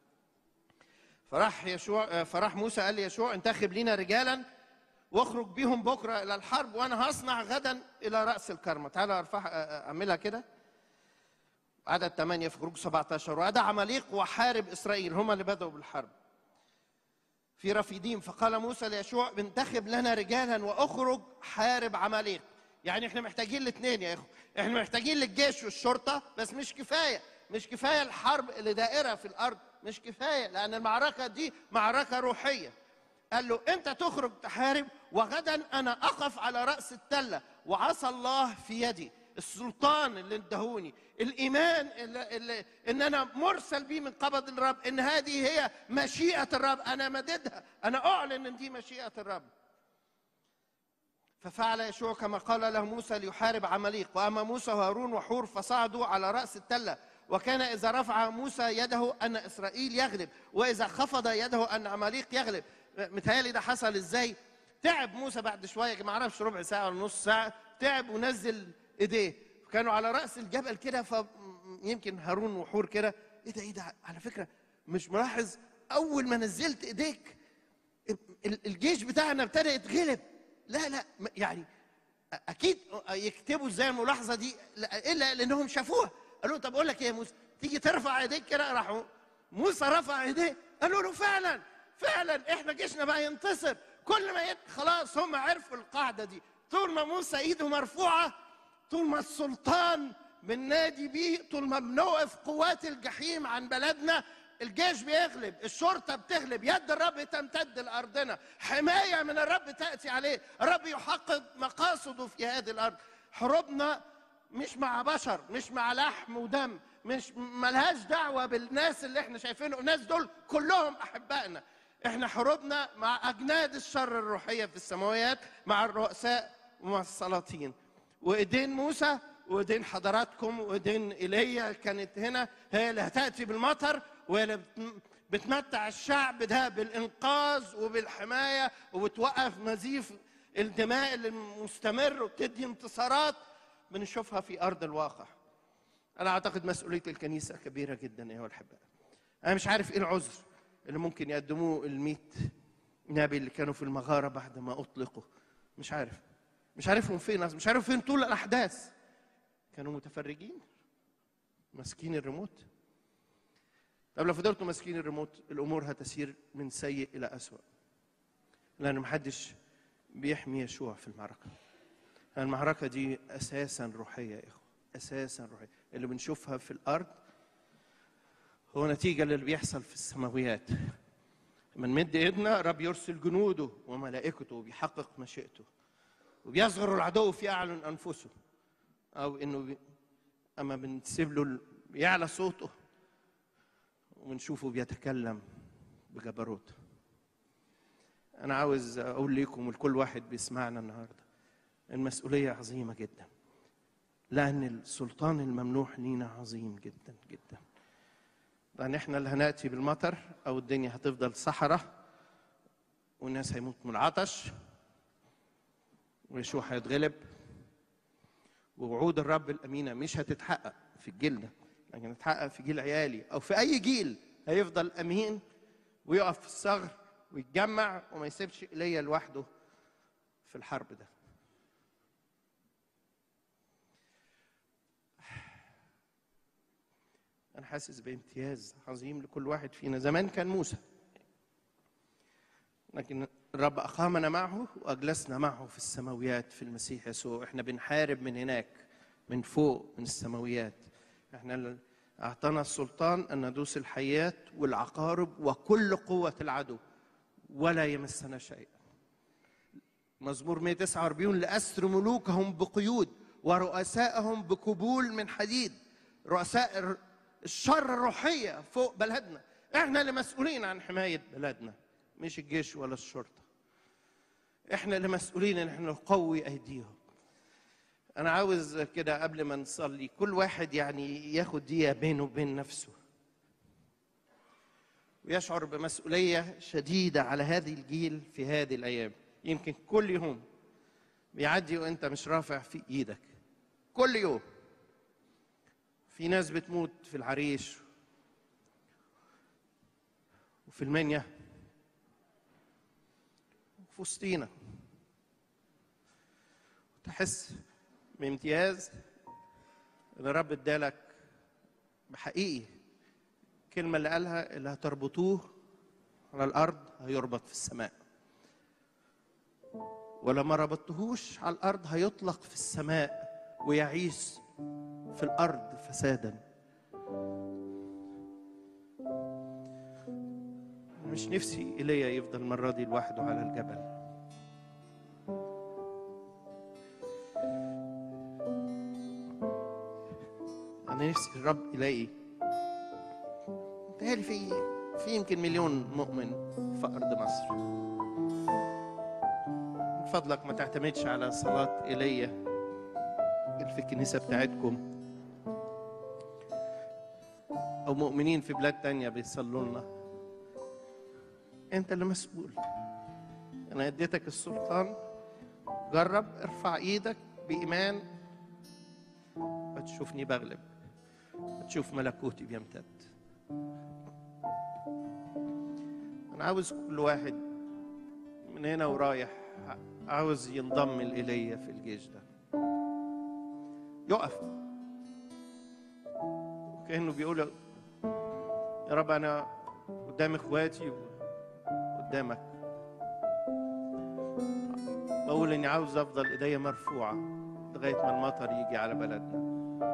فراح يشوع آه، فراح موسى قال ليشوع انتخب لنا رجالا واخرج بيهم بكره الى الحرب وانا هصنع غدا الى راس الكرمه تعالى ارفع آه، آه، اعملها كده عدد 8 في خروج 17 وأدى عماليق وحارب إسرائيل هم اللي بدأوا بالحرب في رفيديم فقال موسى ليشوع انتخب لنا رجالا واخرج حارب عماليق يعني احنا محتاجين الاثنين يا اخو احنا محتاجين للجيش والشرطه بس مش كفايه مش كفايه الحرب اللي دائره في الارض مش كفايه لان المعركه دي معركه روحيه قال له انت تخرج تحارب وغدا انا اقف على راس التله وعصى الله في يدي السلطان اللي ادهوني الايمان اللي, اللي ان انا مرسل بيه من قبض الرب ان هذه هي مشيئه الرب انا مددها انا اعلن ان دي مشيئه الرب ففعل يشوع كما قال له موسى ليحارب عماليق واما موسى وهارون وحور فصعدوا على راس التله وكان اذا رفع موسى يده ان اسرائيل يغلب واذا خفض يده ان عماليق يغلب متهيألي ده حصل ازاي تعب موسى بعد شويه ما اعرفش ربع ساعه ولا نص ساعه تعب ونزل ايديه كانوا على راس الجبل كده فيمكن هارون وحور كده ايه ده ايه ده على فكره مش ملاحظ اول ما نزلت ايديك ال- الجيش بتاعنا ابتدى يتغلب لا لا م- يعني اكيد يكتبوا ازاي الملاحظه دي لا الا لانهم شافوها قالوا طب اقول لك ايه يا موسى تيجي ترفع ايديك كده راحوا موسى رفع ايديه قالوا له فعلا فعلا احنا جيشنا بقى ينتصر كل ما يد... خلاص هم عرفوا القاعده دي طول ما موسى ايده مرفوعه طول ما السلطان بننادي بيه طول ما بنوقف قوات الجحيم عن بلدنا الجيش بيغلب الشرطة بتغلب يد الرب تمتد لأرضنا حماية من الرب تأتي عليه الرب يحقق مقاصده في هذه الأرض حروبنا مش مع بشر مش مع لحم ودم مش ملهاش دعوة بالناس اللي احنا شايفينهم الناس دول كلهم أحبائنا احنا حروبنا مع أجناد الشر الروحية في السماوات مع الرؤساء ومع السلاطين وايدين موسى وايدين حضراتكم وايدين ايليا كانت هنا هي اللي هتاتي بالمطر وهي اللي بت- بتمتع الشعب ده بالانقاذ وبالحمايه وبتوقف نزيف الدماء اللي مستمر وبتدي انتصارات بنشوفها في ارض الواقع. انا اعتقد مسؤوليه الكنيسه كبيره جدا ايها الاحباء. انا مش عارف ايه العذر اللي ممكن يقدموه ال نبي اللي كانوا في المغاره بعد ما اطلقوا مش عارف مش عارفهم فين مش عارف فين طول الاحداث كانوا متفرجين ماسكين الريموت طب لو فضلتوا ماسكين الريموت الامور هتسير من سيء الى اسوء لان محدش بيحمي يشوع في المعركه المعركه دي اساسا روحيه يا اخوه اساسا روحيه اللي بنشوفها في الارض هو نتيجه للي بيحصل في السماويات من مد ايدنا رب يرسل جنوده وملائكته وبيحقق مشيئته وبيصغر العدو في اعلن انفسه او انه بي... اما بنسيب له ال- يعلى صوته ونشوفه بيتكلم بجبروت انا عاوز اقول لكم ولكل واحد بيسمعنا النهارده المسؤوليه عظيمه جدا لان السلطان الممنوح لينا عظيم جدا جدا لان احنا اللي هناتي بالمطر او الدنيا هتفضل صحراء والناس هيموت من العطش ويشوع هيتغلب ووعود الرب الامينه مش هتتحقق في الجيل ده لكن هتتحقق في جيل عيالي او في اي جيل هيفضل امين ويقف في الثغر ويتجمع وما يسيبش ايليا لوحده في الحرب ده انا حاسس بامتياز عظيم لكل واحد فينا زمان كان موسى لكن الرب أقامنا معه وأجلسنا معه في السماويات في المسيح يسوع إحنا بنحارب من هناك من فوق من السماويات إحنا اللي أعطانا السلطان أن ندوس الحيات والعقارب وكل قوة العدو ولا يمسنا شيء مزمور 149 لأسر ملوكهم بقيود ورؤسائهم بكبول من حديد رؤساء الر- الشر الروحية فوق بلدنا احنا اللي مسؤولين عن حماية بلدنا مش الجيش ولا الشرطة احنا اللي مسؤولين ان احنا نقوي ايديهم انا عاوز كده قبل ما نصلي كل واحد يعني ياخد دقيقة بينه وبين نفسه ويشعر بمسؤولية شديدة على هذه الجيل في هذه الأيام يمكن كل يوم بيعدي وانت مش رافع في ايدك كل يوم في ناس بتموت في العريش وفي المنيا وفي وسطينا تحس بامتياز ان الرب ادالك بحقيقي الكلمه اللي قالها اللي هتربطوه على الارض هيربط في السماء ولما ربطتهوش على الارض هيطلق في السماء ويعيش في الارض فسادا مش نفسي ايليا يفضل المره دي لوحده على الجبل انا نفسي الرب يلاقي متهيألي في في يمكن مليون مؤمن في ارض مصر من فضلك ما تعتمدش على صلاه ايليا اللي في الكنيسه بتاعتكم او مؤمنين في بلاد تانية بيصلوا لنا انت اللي مسؤول انا اديتك السلطان جرب ارفع ايدك بايمان هتشوفني بغلب هتشوف ملكوتي بيمتد انا عاوز كل واحد من هنا ورايح عاوز ينضم لإيليا في الجيش ده يقف كأنه بيقول يا رب أنا قدام إخواتي وقدامك بقول إني عاوز أفضل إيديا مرفوعة لغاية ما المطر يجي على بلدنا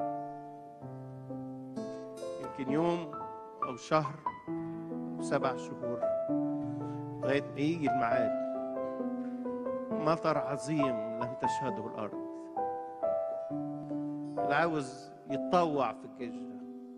يمكن يوم أو شهر أو سبع شهور لغاية ما يجي الميعاد مطر عظيم لم تشهده الأرض اللي عاوز يتطوع في الجيش ده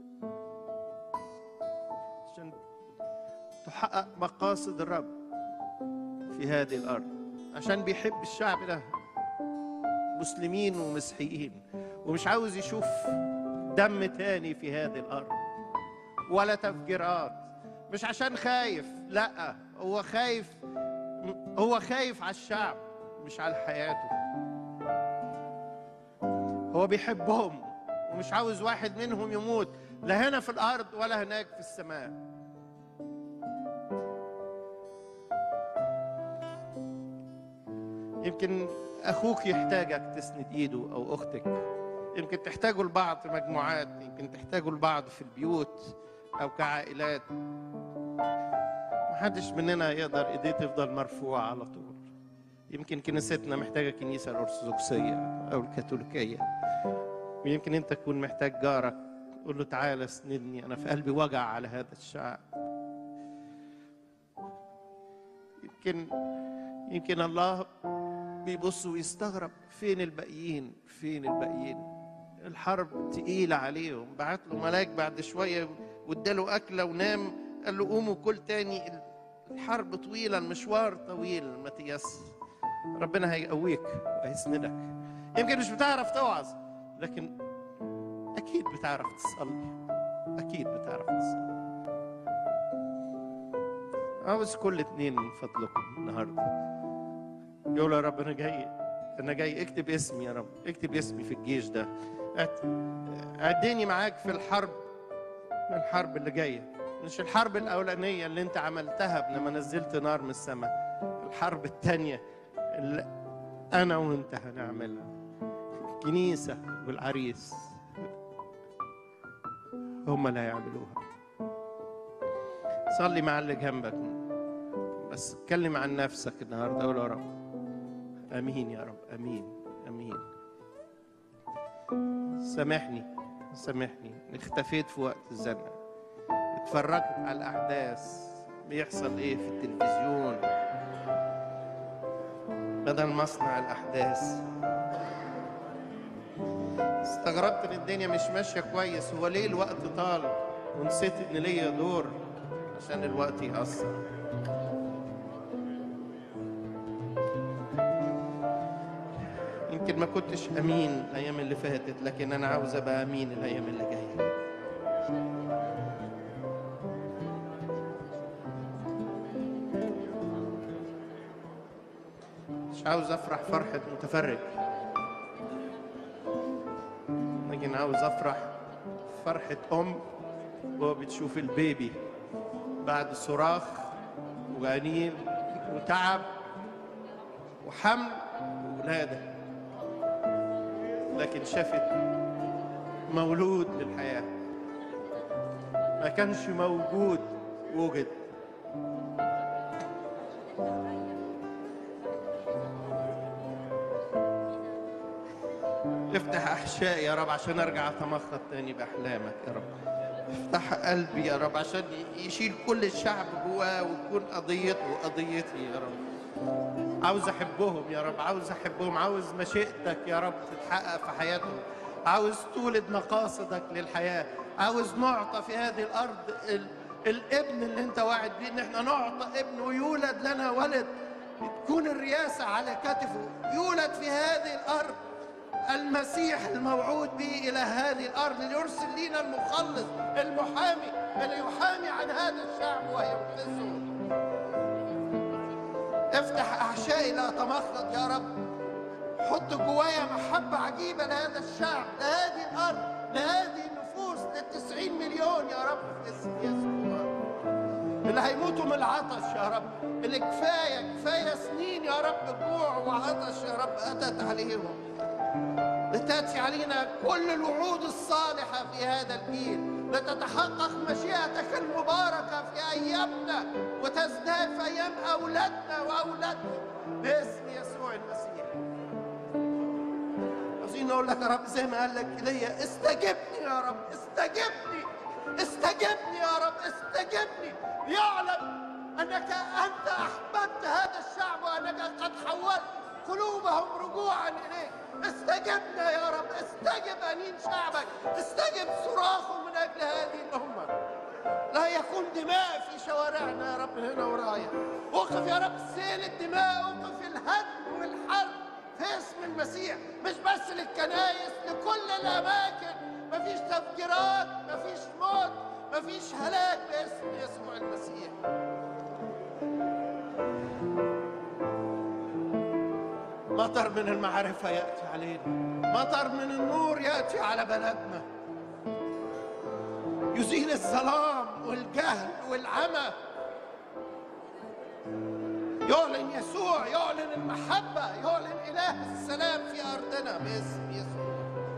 عشان تحقق مقاصد الرب في هذه الأرض عشان بيحب الشعب ده مسلمين ومسيحيين ومش عاوز يشوف دم تاني في هذه الأرض ولا تفجيرات مش عشان خايف لا هو خايف هو خايف على الشعب مش على حياته هو بيحبهم ومش عاوز واحد منهم يموت لا هنا في الارض ولا هناك في السماء يمكن اخوك يحتاجك تسند ايده او اختك يمكن تحتاجوا لبعض في مجموعات يمكن تحتاجوا لبعض في البيوت او كعائلات محدش مننا يقدر ايديه تفضل مرفوعه على طول يمكن كنيستنا محتاجه كنيسه الارثوذكسيه او الكاثوليكيه ويمكن انت تكون محتاج جارك قول له تعالى اسندني انا في قلبي وجع على هذا الشعب يمكن يمكن الله بيبص ويستغرب فين الباقيين فين الباقيين الحرب تقيلة عليهم بعت له ملاك بعد شوية واداله أكلة ونام قال له قوموا كل تاني الحرب طويلة المشوار طويل ما تيأس ربنا هيقويك وهيسندك يمكن مش بتعرف توعظ لكن أكيد بتعرف تصلي أكيد بتعرف تصلي عاوز كل اتنين من فضلكم النهارده يقول يا رب انا جاي انا جاي اكتب اسمي يا رب اكتب اسمي في الجيش ده عديني معاك في الحرب الحرب اللي جايه مش الحرب الاولانيه اللي انت عملتها لما نزلت نار من السماء الحرب الثانيه اللي انا وانت هنعملها الكنيسه والعريس هم اللي هيعملوها صلي مع اللي جنبك بس اتكلم عن نفسك النهارده قول يا رب امين يا رب امين امين سامحني سامحني اختفيت في وقت الزنقه اتفرجت على الاحداث بيحصل ايه في التلفزيون بدل ما اصنع الاحداث استغربت ان الدنيا مش ماشيه كويس هو ليه الوقت طال ونسيت ان ليا دور عشان الوقت يأثر يمكن ما كنتش امين الايام اللي فاتت لكن انا عاوز ابقى امين الايام اللي جايه مش عاوز افرح فرحة متفرج لكن عاوز افرح فرحة ام وهو بتشوف البيبي بعد صراخ وأنين وتعب وحمل وولادة لكن شافت مولود للحياة ما كانش موجود وجد افتح احشائي يا رب عشان ارجع اتمخض تاني باحلامك يا رب افتح قلبي يا رب عشان يشيل كل الشعب جواه وتكون قضيته قضيتي يا رب عاوز احبهم يا رب عاوز احبهم عاوز مشيئتك يا رب تتحقق في حياتهم عاوز تولد مقاصدك للحياه عاوز نعطى في هذه الارض ال... الابن اللي انت واعد بيه ان احنا نعطى ابن ويولد لنا ولد تكون الرياسه على كتفه يولد في هذه الارض المسيح الموعود به الى هذه الارض ليرسل لنا المخلص المحامي اللي يحامي عن هذا الشعب وينقذه افتح احشائي لا اتمخض يا رب حط جوايا محبة عجيبة لهذا الشعب لهذه الأرض لهذه النفوس للتسعين مليون يا رب في اسم يسوع اللي هيموتوا من العطش يا رب اللي كفاية كفاية سنين يا رب جوع وعطش يا رب أتت عليهم لتأتي علينا كل الوعود الصالحة في هذا الجيل لتتحقق مشيئتك المباركة في أيامنا وتزداد في أيام أولادنا وأولادنا باسم يسوع المسيح عايزين نقول لك يا رب زي ما قال لك إلي استجبني يا رب استجبني استجبني يا رب استجبني ليعلم أنك أنت أحببت هذا الشعب وأنك قد حولت قلوبهم رجوعا إليك استجبنا يا رب استجب أنين شعبك استجب صراخهم من أجل هذه الأمة لا يكون دماء في شوارعنا يا رب هنا ورايا وقف يا رب سيل الدماء وقف الهدم والحرب في اسم المسيح مش بس للكنايس لكل الأماكن مفيش تفجيرات مفيش موت مفيش هلاك باسم يسوع المسيح مطر من المعرفة يأتي علينا مطر من النور يأتي على بلدنا يزيل الظلام والجهل والعمى يعلن يسوع يعلن المحبة يعلن إله السلام في أرضنا باسم يسوع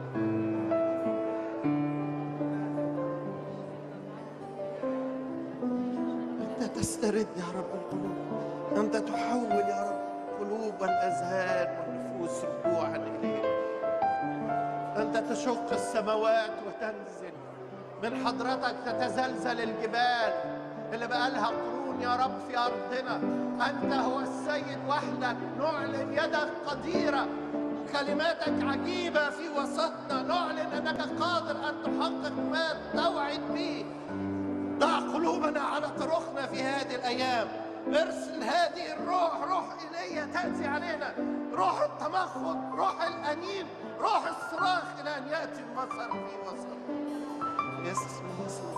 أنت تسترد يا رب القلوب أنت تحول يا رب قلوب والأذهان والنفوس رجوعا إليك أنت تشق السماوات وتنزل من حضرتك تتزلزل الجبال اللي بقالها قرون يا رب في أرضنا أنت هو السيد وحدك نعلن يدك قديرة كلماتك عجيبة في وسطنا نعلن أنك قادر أن تحقق ما توعد به ضع قلوبنا على طرقنا في هذه الأيام ارسل هذه الروح روح إلي تأتي علينا روح التمخض روح الأنين روح الصراخ إلى أن يأتي المطر في وسط يسوع يسوع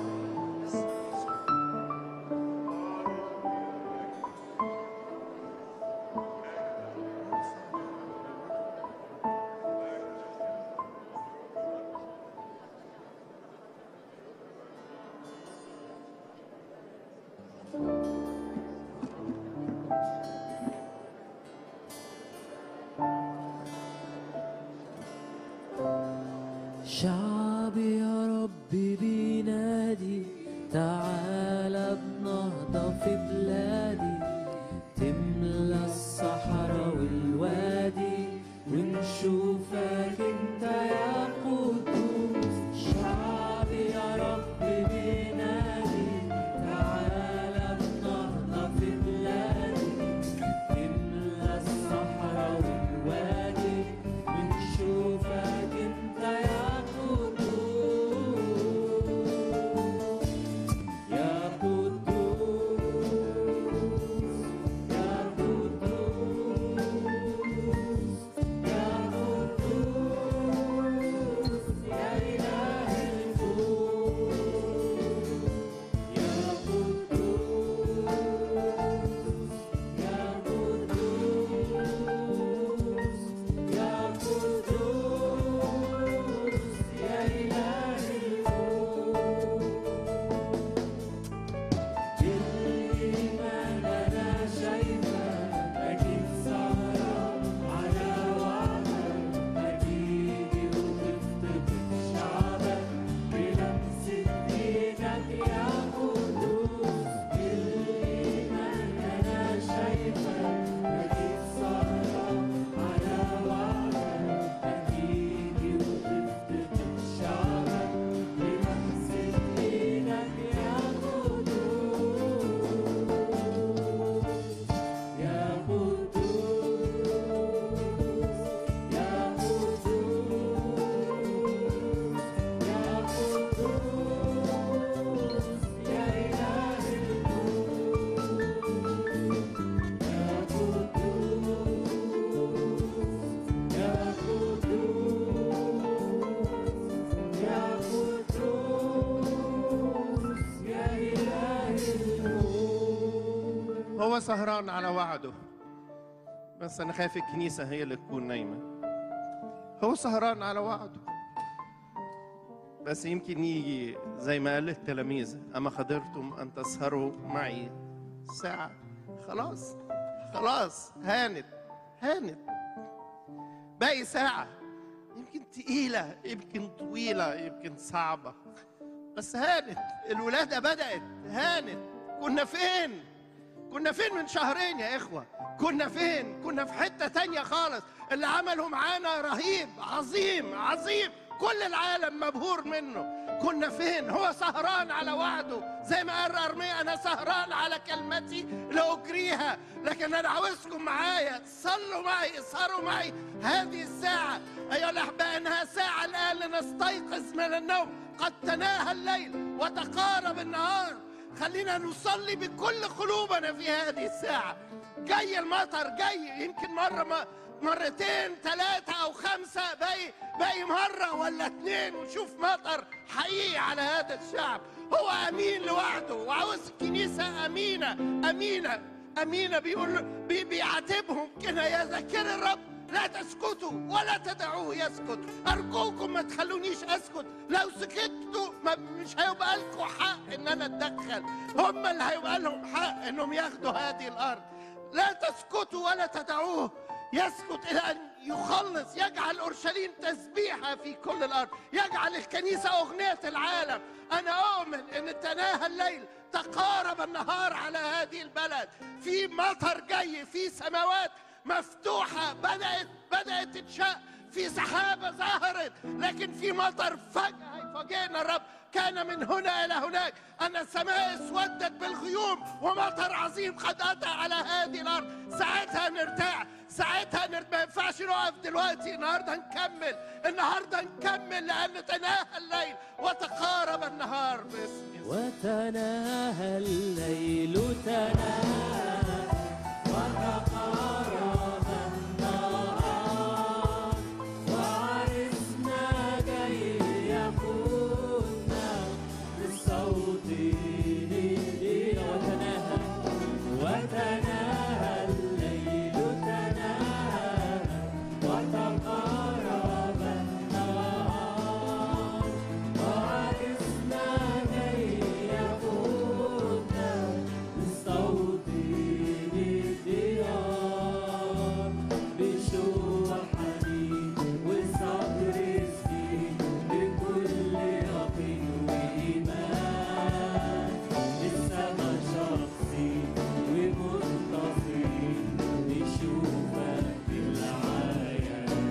شعبي يا رب بينادي تعالى بنهضة في بلادي تملى الصحراء والوادي ونشوفك انت يا قدوس شعبي يا رب بينادي تعالى بنهضة في بلادي تملى الصحراء والوادي ونشوفك انت يا قدوس سهران على وعده بس انا خايف الكنيسه هي اللي تكون نايمه هو سهران على وعده بس يمكن يجي زي ما قال التلاميذ اما قدرتم ان تسهروا معي ساعه خلاص خلاص هانت هانت باقي ساعه يمكن تقيله يمكن طويله يمكن صعبه بس هانت الولاده بدات هانت كنا فين كنا فين من شهرين يا إخوة كنا فين كنا في حتة تانية خالص اللي عمله معانا رهيب عظيم عظيم كل العالم مبهور منه كنا فين هو سهران على وعده زي ما قال أرميا أنا سهران على كلمتي لأجريها لكن أنا عاوزكم معايا صلوا معي اسهروا معي هذه الساعة أيها الأحباء إنها ساعة الآن لنستيقظ من النوم قد تناهى الليل وتقارب النهار خلينا نصلي بكل قلوبنا في هذه الساعة جاي المطر جاي يمكن مرة ما مرتين ثلاثة أو خمسة باقي باقي مرة ولا اتنين ونشوف مطر حقيقي على هذا الشعب هو أمين لوحده وعاوز الكنيسة أمينة أمينة أمينة بيقول بي بيعاتبهم كده يا ذاكر الرب لا تسكتوا ولا تدعوه يسكت أرجوكم ما تخلونيش أسكت لو سكتوا ما مش هيبقى لكم حق إن أنا أتدخل هم اللي هيبقى لهم حق إنهم ياخدوا هذه الأرض لا تسكتوا ولا تدعوه يسكت إلى أن يخلص يجعل أورشليم تسبيحة في كل الأرض يجعل الكنيسة أغنية العالم أنا أؤمن أن تناهى الليل تقارب النهار على هذه البلد في مطر جاي في سماوات مفتوحة بدأت بدأت تتشق في سحابة ظهرت لكن في مطر فجأة هيفاجئنا الرب كان من هنا إلى هناك أن السماء اسودت بالغيوم ومطر عظيم قد أتى على هذه الأرض ساعتها نرتاح ساعتها نر... ما ينفعش نقف دلوقتي النهارده نكمل النهارده نكمل لأن تناهى الليل وتقارب النهار باسم يسوع وتناهى الليل تناهى وتقارب النهار وعرسنا جاي يقودنا بالصوت للدين وتناهى وتناهى الليل تناهى وتقارب النهار وعرسنا جاي يقودنا بالصوت للديار بشوق حنين وصبر سنين بكل يقين وإيمان السما شخصي ومنتصرين نشوفك في العيان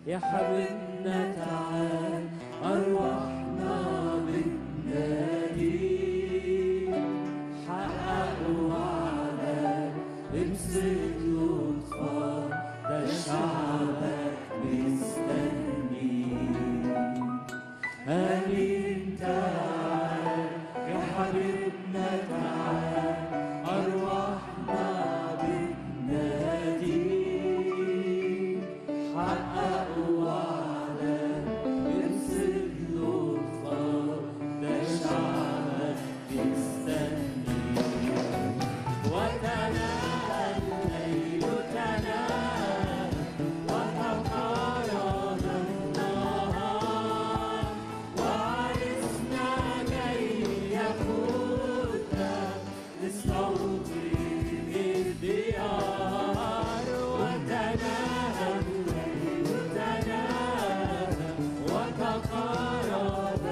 يا حبيبنا تعال أرواحنا بالنادي حقق وعدك امسك لطفك ده شعبك مستني آمين تعال يا حبيبنا تعال أرواحنا بالنادي حقق وعدك امسك لطفك ده شعبك مستني وتنال الليل تنال وتقارب النهار وعرسنا جاي يفوتنا لصوتي الديار وتنال الليل تنال وتقارب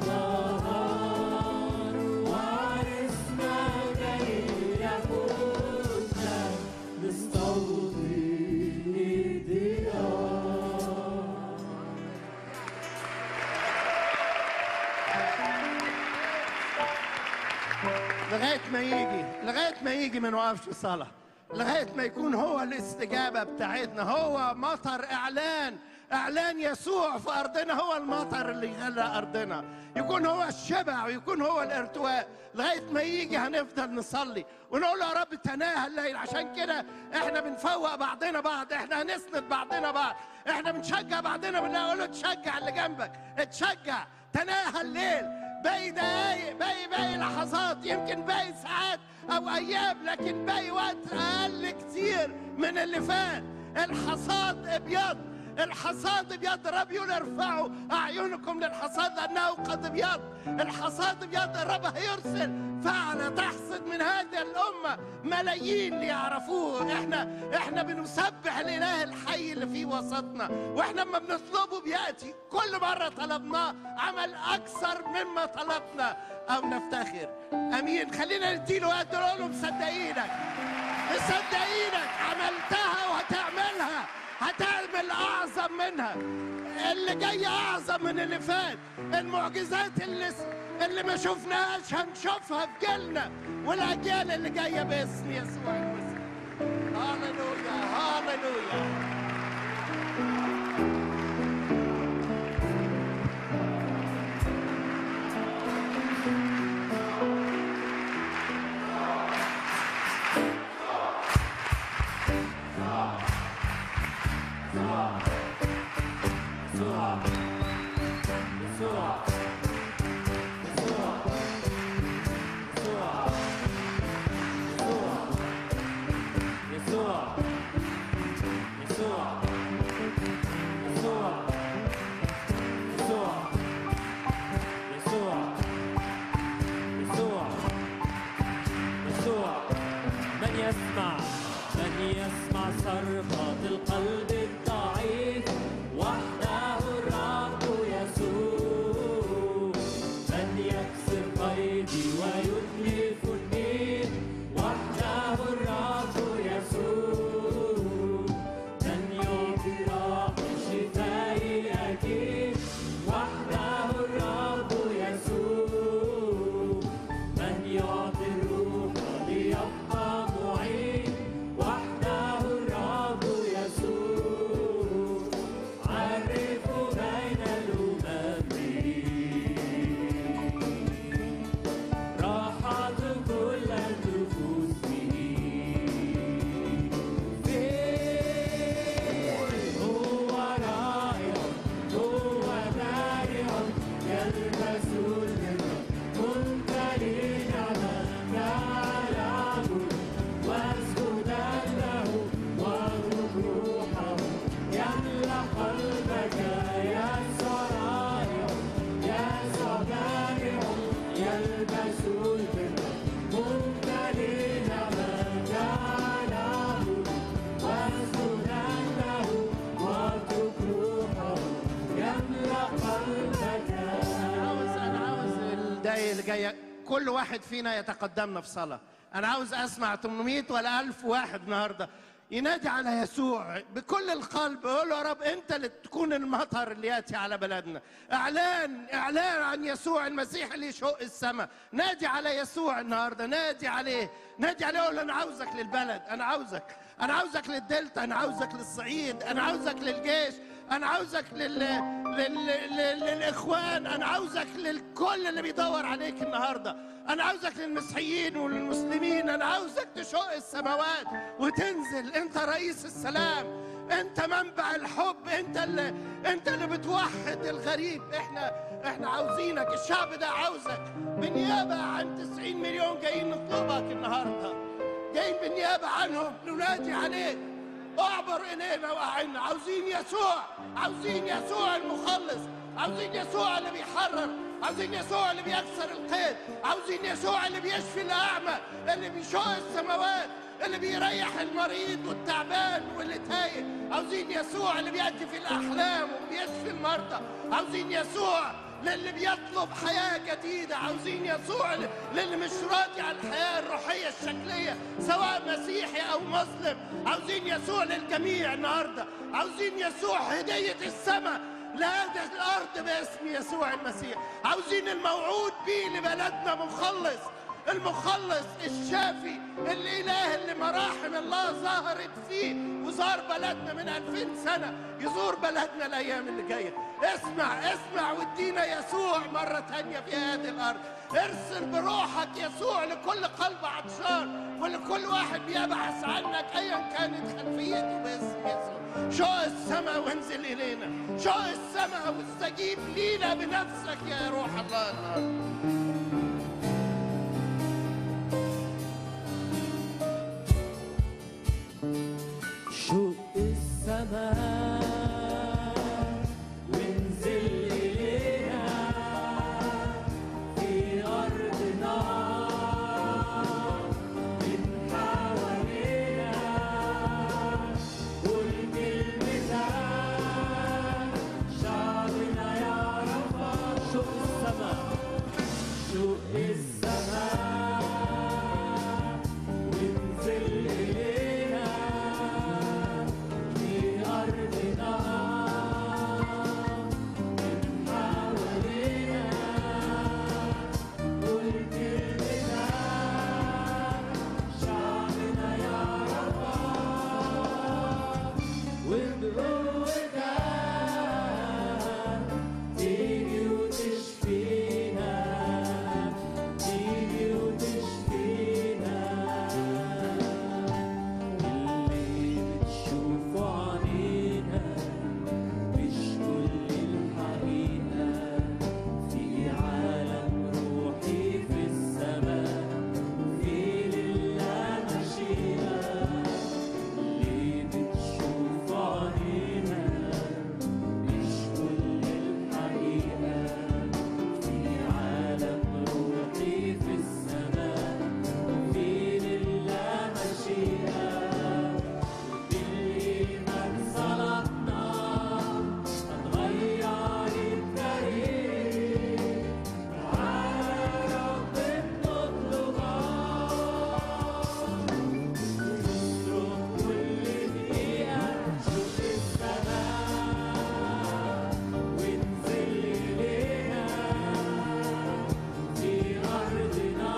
النهار وعرسنا جاي يفوتنا لصوتي الديار لغايه ما يجي لغايه ما يجي ما نوقفش صلاه لغايه ما يكون هو الاستجابه بتاعتنا هو مطر اعلان اعلان يسوع في ارضنا هو المطر اللي يغلى ارضنا يكون هو الشبع ويكون هو الارتواء لغايه ما يجي هنفضل نصلي ونقول يا رب تناهى الليل عشان كده احنا بنفوق بعضنا بعض احنا هنسند بعضنا بعض احنا بنشجع بعضنا بنقول له تشجع اللي جنبك اتشجع تناهى الليل باقي دقايق باقي باقي لحظات يمكن باقي ساعات او ايام لكن باقي وقت اقل كتير من اللي فات الحصاد ابيض الحصاد ابيض الرب يقول ارفعوا اعينكم للحصاد لانه قد ابيض الحصاد ابيض الرب هيرسل فعلا تحصد من هذه الامه ملايين ليعرفوه احنا احنا بنسبح الاله الحي اللي في وسطنا واحنا لما بنطلبه بياتي كل مره طلبناه عمل اكثر مما طلبنا او نفتخر امين خلينا نديله وقت نقول له مصدقينك مصدقينك عملتها وهتعملها هتعمل اعظم منها اللي جاي اعظم من اللي فات المعجزات اللي اللي ما شفناهاش هنشوفها في جيلنا والاجيال اللي جايه باسم يسوع المسيح هاللويا هاللويا يسوع يسوع يسوع يسوع يسوع يسوع يسوع من يسمع من يسمع صرخات القلب الضعيف وحده الرب يسوع من يكسر قيدي ويتلف النيل وحده الرب يسوع من يعطي راحة شفائي أكيد وحده الرب يسوع من يعطي الروح ليبقى معين وحده الرب يسوع عرفوا بين الأمم راحة كل النفوس به هو رائع هو بارع يلبس الجنة ممتلئ نعمة على واسجدا له واترك روحه يملأ قلبك يا صرائع يا صبارع يلبس الجنة ممتلئ نعمة على واسجدا له واترك روحه يملأ قلبك انا عاوز انا عاوز الدقايق اللي جايه كل واحد فينا يتقدمنا في صلاه انا عاوز اسمع 800 ولا 1000 واحد النهارده ينادي على يسوع بكل القلب يقول له يا رب انت اللي تكون المطر اللي ياتي على بلدنا اعلان اعلان عن يسوع المسيح اللي يشق السماء نادي على يسوع النهارده نادي عليه نادي عليه قول له انا عاوزك للبلد انا عاوزك انا عاوزك للدلتا انا عاوزك للصعيد انا عاوزك للجيش انا عاوزك لل... لل... لل... للاخوان انا عاوزك للكل اللي بيدور عليك النهارده انا عاوزك للمسيحيين وللمسلمين انا عاوزك تشق السماوات وتنزل انت رئيس السلام انت منبع الحب انت اللي انت اللي بتوحد الغريب احنا احنا عاوزينك الشعب ده عاوزك بالنيابه عن 90 مليون جايين نطلبك النهارده جايين بالنيابه عنهم ننادي عليك اعبر الينا واعنا عاوزين يسوع عاوزين يسوع المخلص عاوزين يسوع اللي بيحرر عاوزين يسوع اللي بيكسر القيد عاوزين يسوع اللي بيشفي الاعمى اللي بيشق السماوات اللي بيريح المريض والتعبان واللي تايه عاوزين يسوع اللي بيأتي في الأحلام وبيشفي المرضى عاوزين يسوع للي بيطلب حياة جديدة عاوزين يسوع ل- للي مش راضي عن الحياة الروحية الشكلية سواء مسيحي أو مسلم عاوزين يسوع للجميع النهاردة عاوزين يسوع هدية السماء لهذه الأرض باسم يسوع المسيح عاوزين الموعود بيه لبلدنا مخلص المخلص الشافي الاله اللي مراحم الله ظهرت فيه وزار بلدنا من ألفين سنة يزور بلدنا الأيام اللي جاية اسمع اسمع وادينا يسوع مرة تانية في هذه الأرض ارسل بروحك يسوع لكل قلب عطشان ولكل واحد بيبحث عنك أيا كانت خلفيته باسم يسوع شق السماء وانزل إلينا شق السماء واستجيب لينا بنفسك يا روح الله النهارده شق السماء وانزل إلينا في أرضنا من حوالينا قول كلمتك شعبنا يعرفها شق السماء شق السماء وانزل إلينا في أرضنا من حوالينا قول كلمتك شعبنا يعرفها وبقوتك تيجي وتشفينا تيجي وتشفينا اللي بتشوفه علينا مش كل الحقيقة في عالم روحي في السماء في لله مشيئة اللي بتشوفه علينا مش كل الحقيقة في عالم روحي في السماء في لله مشيئة بالإيمان صلاتنا هتغير التاريخ تعالى يا رب نطلبك نصرخ كل دقيقة شوف السماء وانزل إلينا في أرضنا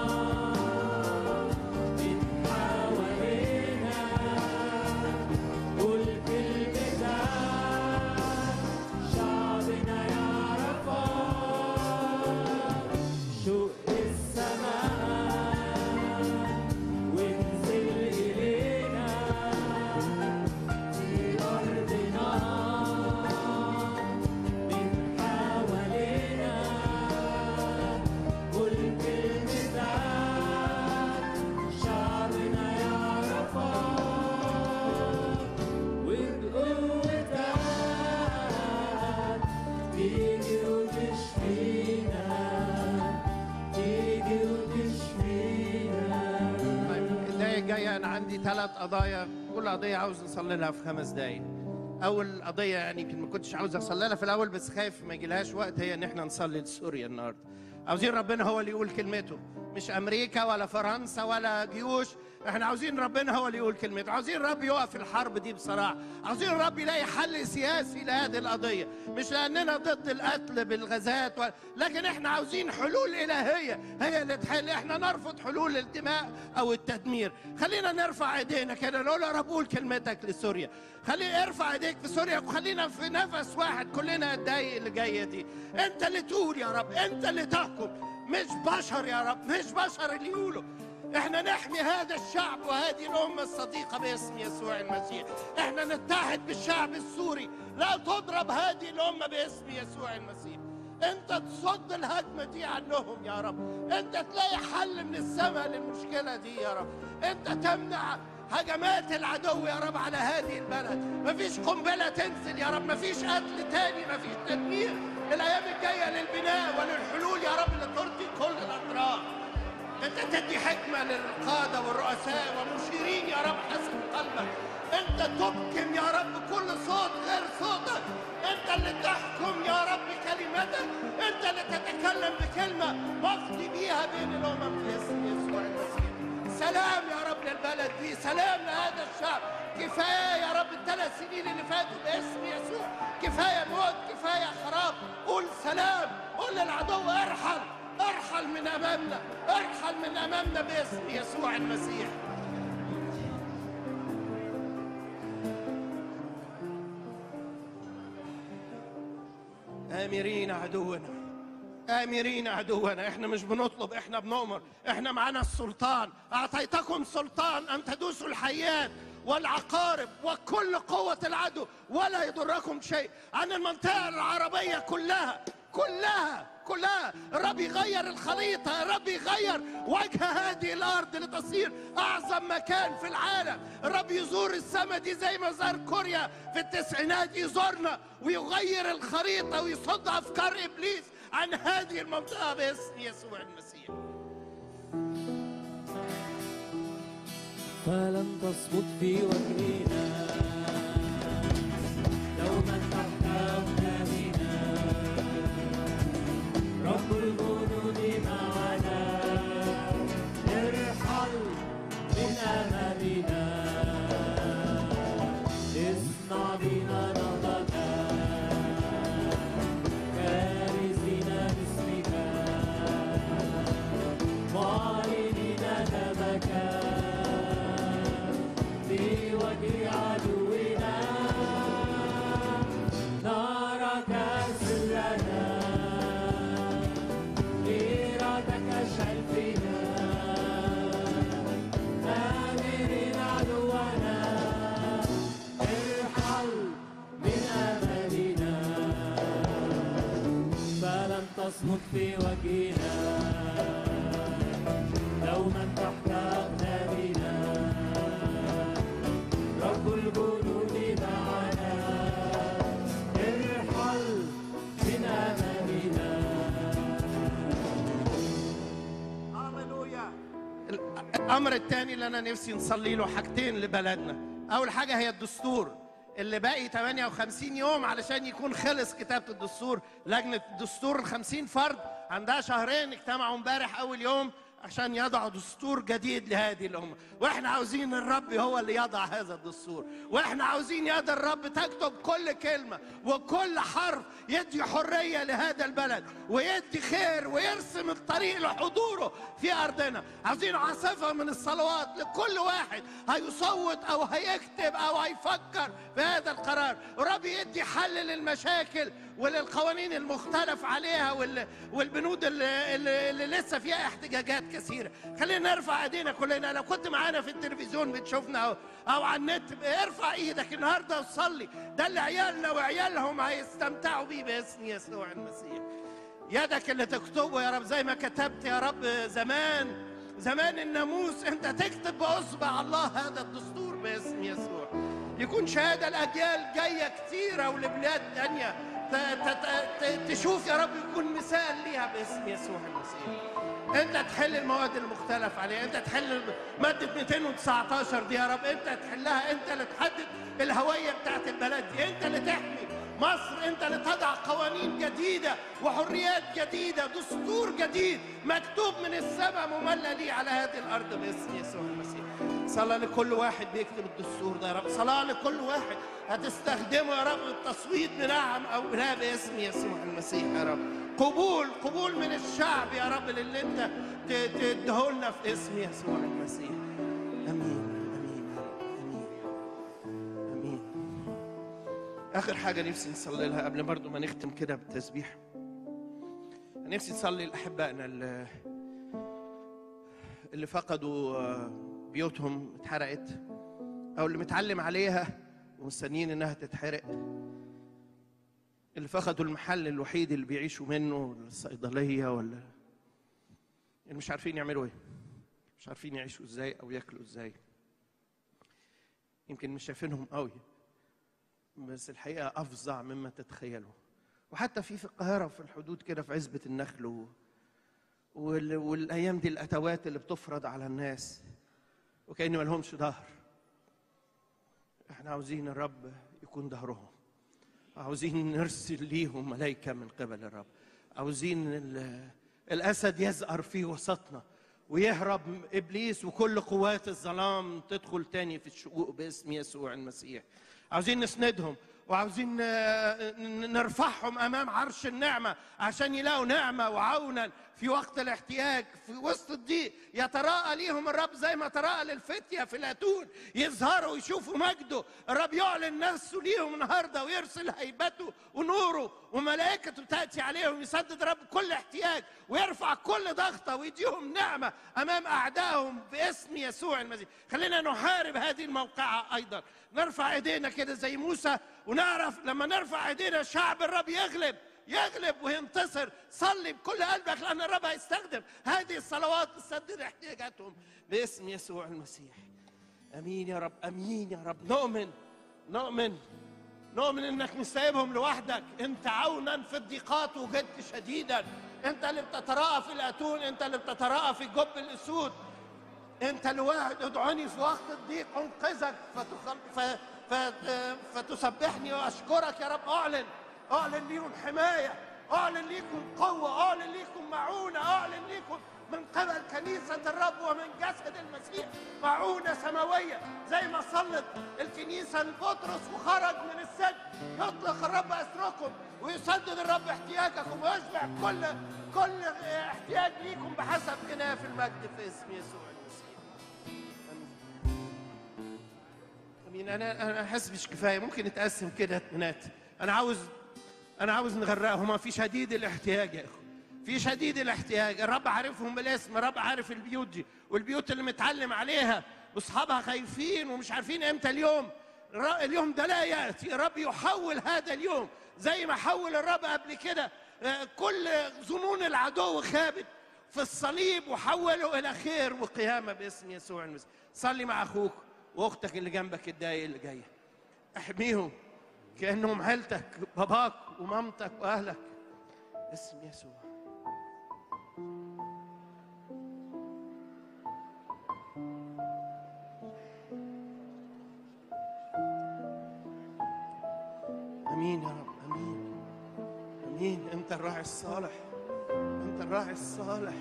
من حوالينا قول كلمتك شعبنا يعرفها شق السماء وانزل إلينا في أرضنا من حوالينا قول كلمتك شعبنا يعرفها وبقوتك تيجي وتشفينا تيجي وتشفينا طيب الدقايق الجاية أنا عندي ثلاث قضايا كل قضية عاوز نصلي لها في خمس دقايق أول قضية يعني يمكن ما كنتش عاوز أصلي لها في الأول بس خايف ما يجيلهاش وقت هي إن إحنا نصلي لسوريا النهاردة عاوزين ربنا هو اللي يقول كلمته مش امريكا ولا فرنسا ولا جيوش احنا عاوزين ربنا هو اللي يقول كلمته عاوزين الرب يقف في الحرب دي بصراحه عاوزين الرب يلاقي حل سياسي لهذه القضيه مش لاننا ضد القتل بالغازات و... لكن احنا عاوزين حلول الهيه هي اللي تحل احنا نرفض حلول الدماء او التدمير خلينا نرفع ايدينا كده نقول يا رب قول كلمتك لسوريا خلي ارفع ايديك في سوريا وخلينا في نفس واحد كلنا الدقايق اللي جايه دي انت اللي تقول يا رب انت اللي تحكم مش بشر يا رب مش بشر اللي يقولوا احنا نحمي هذا الشعب وهذه الأمة الصديقة باسم يسوع المسيح احنا نتحد بالشعب السوري لا تضرب هذه الأمة باسم يسوع المسيح انت تصد الهجمة دي عنهم يا رب انت تلاقي حل من السماء للمشكلة دي يا رب انت تمنع هجمات العدو يا رب على هذه البلد مفيش قنبلة تنزل يا رب مفيش قتل تاني مفيش تدمير الأيام الجاية للبناء وللحلول يا رب اللي ترضي كل الأطراف انت تدي حكمة للقادة والرؤساء والمشيرين يا رب حسب قلبك انت تبكم يا رب كل صوت غير صوتك انت اللي تحكم يا رب كلمتك انت اللي تتكلم بكلمة واقضي بيها بين الامم في اسم يسوع المسيح سلام يا رب للبلد دي سلام لهذا الشعب كفاية يا رب الثلاث سنين اللي فاتوا باسم يسوع كفاية موت كفاية خراب قول سلام قول للعدو ارحل ارحل من امامنا ارحل من امامنا باسم يسوع المسيح امرين عدونا آمرين عدونا احنا مش بنطلب احنا بنؤمر احنا معانا السلطان اعطيتكم سلطان ان تدوسوا الحيات والعقارب وكل قوة العدو ولا يضركم شيء عن المنطقة العربية كلها كلها كلها الرب يغير الخريطة الرب يغير وجه هذه الأرض لتصير أعظم مكان في العالم الرب يزور السماء دي زي ما زار كوريا في التسعينات يزورنا ويغير الخريطة ويصد أفكار إبليس عن هذه المنطقة باسم يسوع المسيح فلن تصمت في وجهنا دوما تحت أقدامنا رب الجنود معنا ارحل من أمامنا اصنع بنا نهضة كارزين باسمك معلنين دمك في وجه عدونا نارك سرنا إرادك اشعل فينا آمرين عدونا ارحل من أمامنا فلن تصمت في وجهنا دوما تحت أقدامنا رب الجنود معنا ارحل من أمامنا هللويا الامر الثاني اللي انا نفسي نصلي له حاجتين لبلدنا اول حاجه هي الدستور اللي باقي 58 يوم علشان يكون خلص كتابه الدستور لجنه الدستور ال 50 فرد عندها شهرين اجتمعوا امبارح اول يوم عشان يضعوا دستور جديد لهذه الامه واحنا عاوزين الرب هو اللي يضع هذا الدستور واحنا عاوزين يد الرب تكتب كل كلمه وكل حرف يدي حريه لهذا البلد ويدي خير ويرسم الطريق لحضوره في ارضنا عاوزين عاصفه من الصلوات لكل واحد هيصوت او هيكتب او هيفكر في هذا القرار الرب يدي حل للمشاكل وللقوانين المختلف عليها وال- والبنود اللي, اللي, اللي لسه فيها احتجاجات كثيره خلينا نرفع ايدينا كلنا لو كنت معانا في التلفزيون بتشوفنا او, أو على النت ارفع ايدك النهارده وصلي ده اللي عيالنا وعيالهم هيستمتعوا بيه باسم يسوع المسيح يدك اللي تكتبه يا رب زي ما كتبت يا رب زمان زمان الناموس انت تكتب باصبع الله هذا الدستور باسم يسوع يكون شهاده الاجيال جايه كتيره ولبلاد تانيه ت- ت- ت- تشوف يا رب يكون مثال ليها باسم يسوع المسيح انت تحل المواد المختلف عليها انت تحل ماده 219 دي يا رب انت تحلها انت اللي تحدد الهويه بتاعت البلد دي انت اللي تحمي مصر انت اللي تضع قوانين جديده جديدة وحريات جديدة دستور جديد مكتوب من السماء مملى لي على هذه الأرض باسم يسوع المسيح صلاة لكل واحد بيكتب الدستور ده يا رب صلاة لكل واحد هتستخدمه يا رب التصويت بنعم أو لا باسم يسوع المسيح يا رب قبول قبول من الشعب يا رب للي انت ت- تديهولنا في اسم يسوع المسيح امين امين يا رب امين امين اخر حاجه نفسي نصلي لها قبل برضو ما نختم كده بالتسبيح نفسي نصلي لاحبائنا اللي اللي فقدوا آه، بيوتهم اتحرقت او اللي متعلم عليها ومستنيين انها تتحرق اللي فقدوا المحل الوحيد اللي بيعيشوا منه ولا الصيدليه ولا اللي مش عارفين يعملوا ايه مش عارفين يعيشوا ازاي او ياكلوا ازاي يمكن مش شايفينهم قوي بس الحقيقه افظع مما تتخيلوا وحتى في في القاهره في الحدود كده في عزبه النخل و... وال... والايام دي الاتوات اللي بتفرض على الناس وكأن ما لهمش ظهر احنا عاوزين الرب يكون ظهرهم عاوزين نرسل ليهم ملائكة من قبل الرب عاوزين ال- الأسد يزأر في وسطنا ويهرب إبليس وكل قوات الظلام تدخل تاني في الشقوق باسم يسوع المسيح عاوزين نسندهم وعاوزين آه، ن- نرفعهم امام عرش النعمه عشان يلاقوا نعمه وعونا في وقت الاحتياج في وسط الضيق يتراءى ليهم الرب زي ما تراءى للفتيه في الاتون يظهروا ويشوفوا مجده الرب يعلن نفسه ليهم النهارده ويرسل هيبته ونوره وملائكته تاتي عليهم يسدد الرب كل احتياج ويرفع كل ضغطه ويديهم نعمه امام اعدائهم باسم يسوع المسيح خلينا نحارب هذه الموقعه ايضا نرفع ايدينا كده زي موسى ونعرف لما نرفع ايدينا شعب الرب يغلب يغلب وينتصر صلي بكل قلبك لان الرب هيستخدم هذه الصلوات تسدد احتياجاتهم باسم يسوع المسيح امين يا رب امين يا رب نؤمن نؤمن نؤمن انك مش سايبهم لوحدك انت عونا في الضيقات وجدت شديدا انت اللي بتتراءى في الاتون انت اللي بتتراءى في جب الاسود انت الواحد ادعوني في وقت الضيق انقذك فتخل... ف... ف... فتسبحني واشكرك يا رب اعلن اعلن ليهم حمايه اعلن ليكم قوه اعلن ليكم معونه اعلن ليكم من قبل كنيسة الرب ومن جسد المسيح معونة سماوية زي ما صلت الكنيسة لبطرس وخرج من السجن يطلق الرب أسركم ويسدد الرب احتياجكم ويشبع كل كل احتياج ليكم بحسب غناه في المجد في اسم يسوع المسيح امين امين انا انا حاسس مش كفايه ممكن نتقسم كده اتمنات انا عاوز انا عاوز نغرقهم في شديد الاحتياج يا اخو في شديد الاحتياج الرب عارفهم بالاسم الرب عارف البيوت دي والبيوت اللي متعلم عليها واصحابها خايفين ومش عارفين امتى اليوم الر- اليوم ده لا ياتي الرب يحول هذا اليوم زي ما حول الرب قبل كده آه، كل ظنون العدو خابت في الصليب وحوله الى خير وقيامه باسم يسوع المسيح صلي مع اخوك واختك اللي جنبك الدقايق اللي جايه احميهم كانهم عيلتك باباك ومامتك واهلك اسم يسوع امين يا رب امين امين انت الراعي الصالح انت الراعي الصالح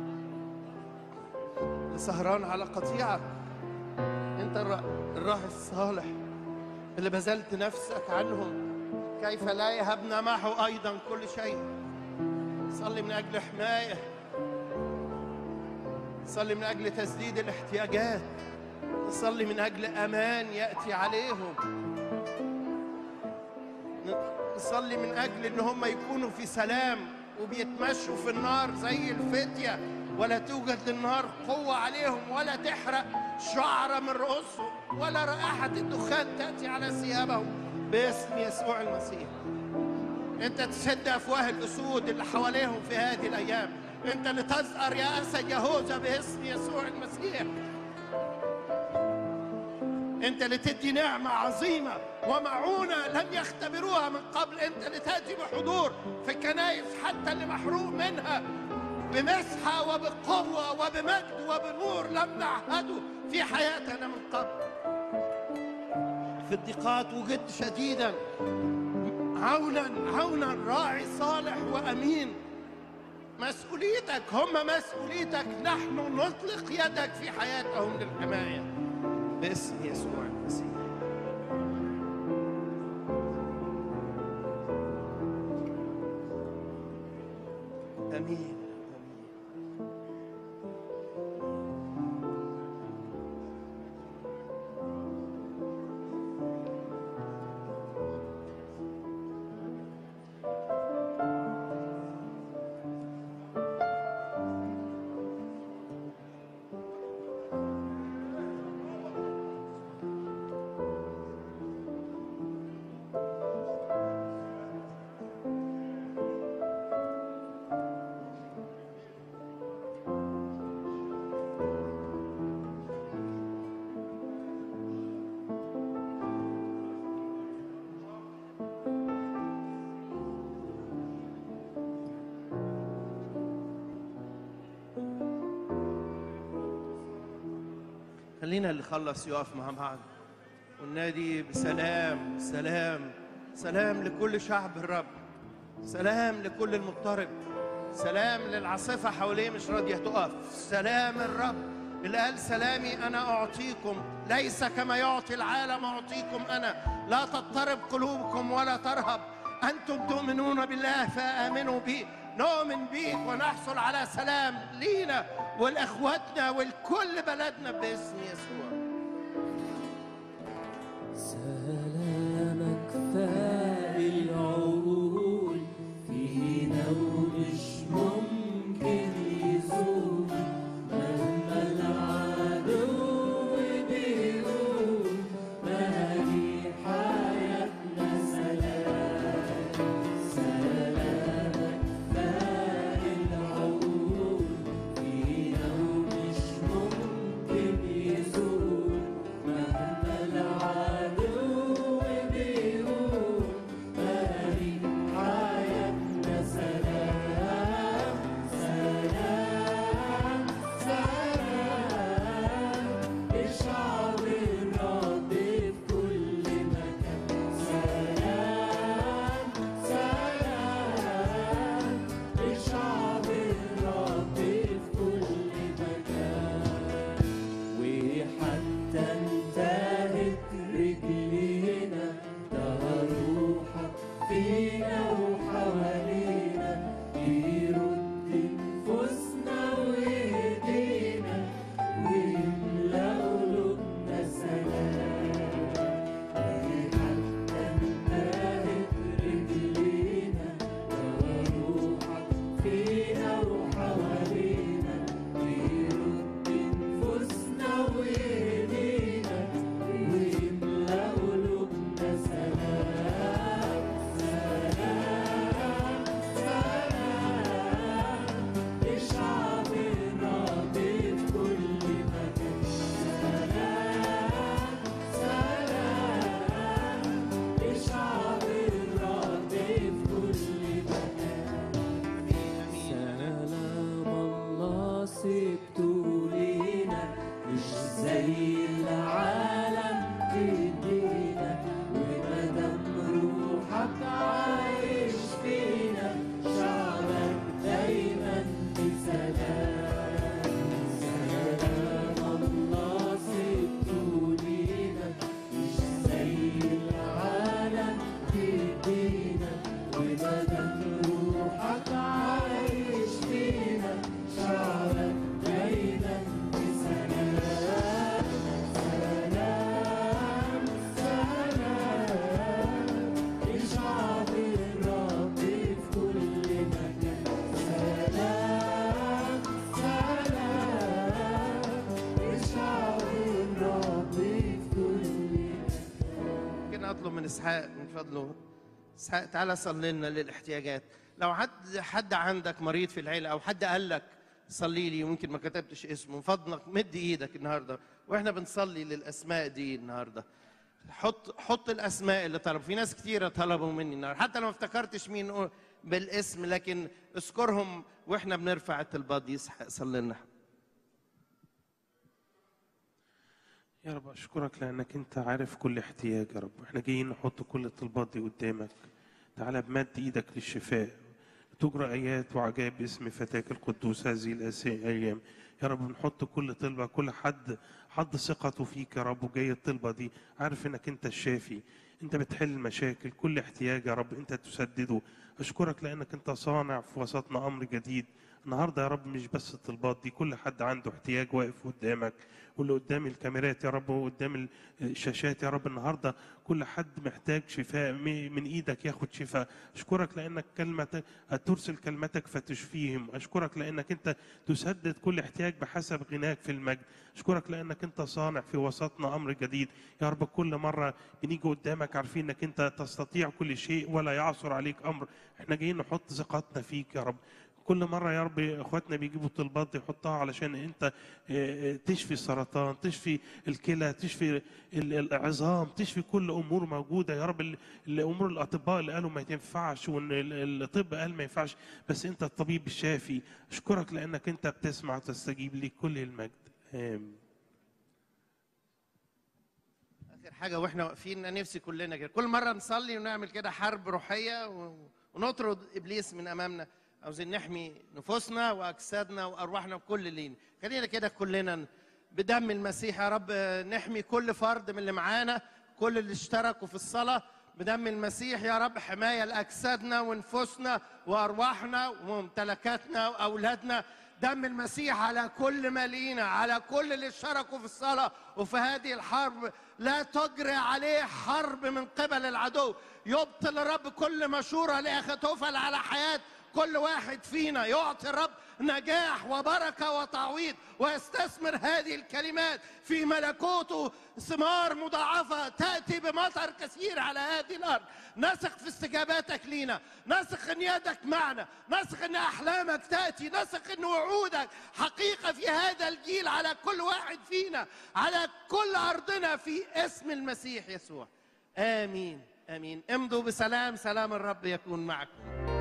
اللي سهران على قطيعك انت الرا- الراعي الصالح اللي بذلت نفسك عنهم كيف لا يهبنا معه ايضا كل شيء صلي من اجل حمايه صلي من اجل تسديد الاحتياجات صلي من اجل امان ياتي عليهم نصلي من اجل ان هم يكونوا في سلام وبيتمشوا في النار زي الفتيه ولا توجد للنار قوه عليهم ولا تحرق شعره من رؤوسهم ولا رائحه الدخان تاتي على ثيابهم باسم يسوع المسيح انت تسد افواه الاسود اللي حواليهم في هذه الايام انت اللي تزأر يا اسد يهوذا باسم يسوع المسيح انت اللي تدي نعمة عظيمة ومعونة لم يختبروها من قبل انت اللي تأتي بحضور في الكنائس حتى اللي محروم منها بمسحة وبقوة وبمجد وبنور لم نعهده في حياتنا من قبل في الضيقات وجد شديدا عونا عونا راعي صالح وامين مسؤوليتك هم مسؤوليتك نحن نطلق يدك في حياتهم للحمايه باسم يسوع المسيح امين امين خلينا اللي خلص يقف مع بعض والنادي بسلام سلام سلام لكل شعب الرب سلام لكل المضطرب سلام للعاصفة حواليه مش راضية تقف سلام الرب اللي قال سلامي أنا أعطيكم ليس كما يعطي العالم أعطيكم أنا لا تضطرب قلوبكم ولا ترهب أنتم تؤمنون بالله فآمنوا بي نؤمن بيك ونحصل على سلام لينا ولإخواتنا ولكل بلدنا باسم يسوع سلامك فائق العقول في نوم مش ممكن يزول مهما العدو بيقول مالي حياتنا سلام سلامك فائق العقول في نوم مش ممكن يزول مهما العدو بيقول مالي حياتنا سلام سلام سلام الشعب الراضي في كل مكان سلام سلام الشعب الراضي في كل مكان وحتى انتهت رجلينا ترى روحك فينا وحوالينا بيرد نفوسنا ويهدينا ويملى قلوبنا سلام وحتى انتهت رجلينا ترى روحك فينا وحوالينا بيرد نفوسنا ويهدينا ويملى قلوبنا سلام سلام سلام الشعب الراضي في كل مكان سلام سلام الشعب الراضي في كل مكان سلام الله سبته لينا مش زي العالم تدينا ومادام روحك عايش فينا شعبك دايما بسلام سلام الله سبته لينا مش زي العالم تدينا ومادام روحك عايش فينا شعبك دايما بسلام سلام سلام الشعب الراضي في كل مكان سلام سلام الشعب الراضي في كل مكان ممكن اطلب من اسحاق من فضله اسحاق تعالى صلي لنا للاحتياجات لو حد حد عندك مريض في العيله او حد قال لك صلي لي ويمكن ما كتبتش اسمه من فضلك مد ايدك النهارده واحنا بنصلي للاسماء دي النهارده حط حط الاسماء اللي طلبوا في ناس كتيره طلبوا مني النهارده حتى لو ما افتكرتش مين بالاسم لكن اذكرهم واحنا بنرفع الطلبات دي اسحاق صلي لنا يا رب أشكرك لأنك أنت عارف كل احتياج يا رب احنا جايين نحط كل الطلبات دي قدامك تعالى بمد ايدك للشفاء تجرى ايات وعجائب باسم فتاك القدوس هذه الأس- الايام يا رب بنحط كل طلبه كل حد حد ثقته فيك يا رب وجاي الطلبه دي عارف انك انت الشافي انت بتحل المشاكل كل احتياج يا رب انت تسدده اشكرك لانك انت صانع في وسطنا امر جديد النهارده يا رب مش بس الطلبات دي كل حد عنده احتياج واقف قدامك واللي قدام الكاميرات يا رب وقدام ال- الشاشات يا رب النهارده كل حد محتاج شفاء م- من ايدك ياخد شفاء اشكرك لانك كلمتك ترسل كلمتك فتشفيهم اشكرك لانك انت تسدد كل احتياج بحسب غناك في المجد اشكرك لانك انت صانع في وسطنا امر جديد يا رب كل مره بنيجي قدامك عارفين انك انت تستطيع كل شيء ولا يعثر عليك امر احنا جايين نحط ثقتنا فيك يا رب كل مرة يا رب اخواتنا بيجيبوا الطلبات دي يحطها علشان انت اه، اه، تشفي السرطان تشفي الكلى تشفي ال- العظام تشفي كل امور موجودة يا رب ال- الامور الاطباء اللي قالوا ما ينفعش وان ال- الطب قال ما ينفعش بس انت الطبيب الشافي اشكرك لانك انت بتسمع وتستجيب لي كل المجد امين اخر حاجه واحنا واقفين أنا نفسي كلنا كده كل مره نصلي ونعمل كده حرب روحيه و- ونطرد ابليس من امامنا عاوزين نحمي نفوسنا واجسادنا وارواحنا وكل لينا خلينا كده كلنا بدم المسيح يا رب نحمي كل فرد من اللي معانا كل اللي اشتركوا في الصلاه بدم المسيح يا رب حمايه لاجسادنا ونفوسنا وارواحنا وممتلكاتنا واولادنا دم المسيح على كل ما لينا على كل اللي اشتركوا في الصلاة وفي هذه الحرب لا تجري عليه حرب من قبل العدو يبطل الرب كل مشورة لأخطوفل على حياة كل واحد فينا يعطي الرب نجاح وبركة وتعويض ويستثمر هذه الكلمات في ملكوته ثمار مضاعفة تأتي بمطر كثير على هذه الأرض نثق في استجاباتك لينا نثق ان يدك معنا نثق ان احلامك تاتي نثق ان وعودك حقيقه في هذا الجيل على كل واحد فينا على كل ارضنا في اسم المسيح يسوع امين امين امضوا بسلام سلام الرب يكون معكم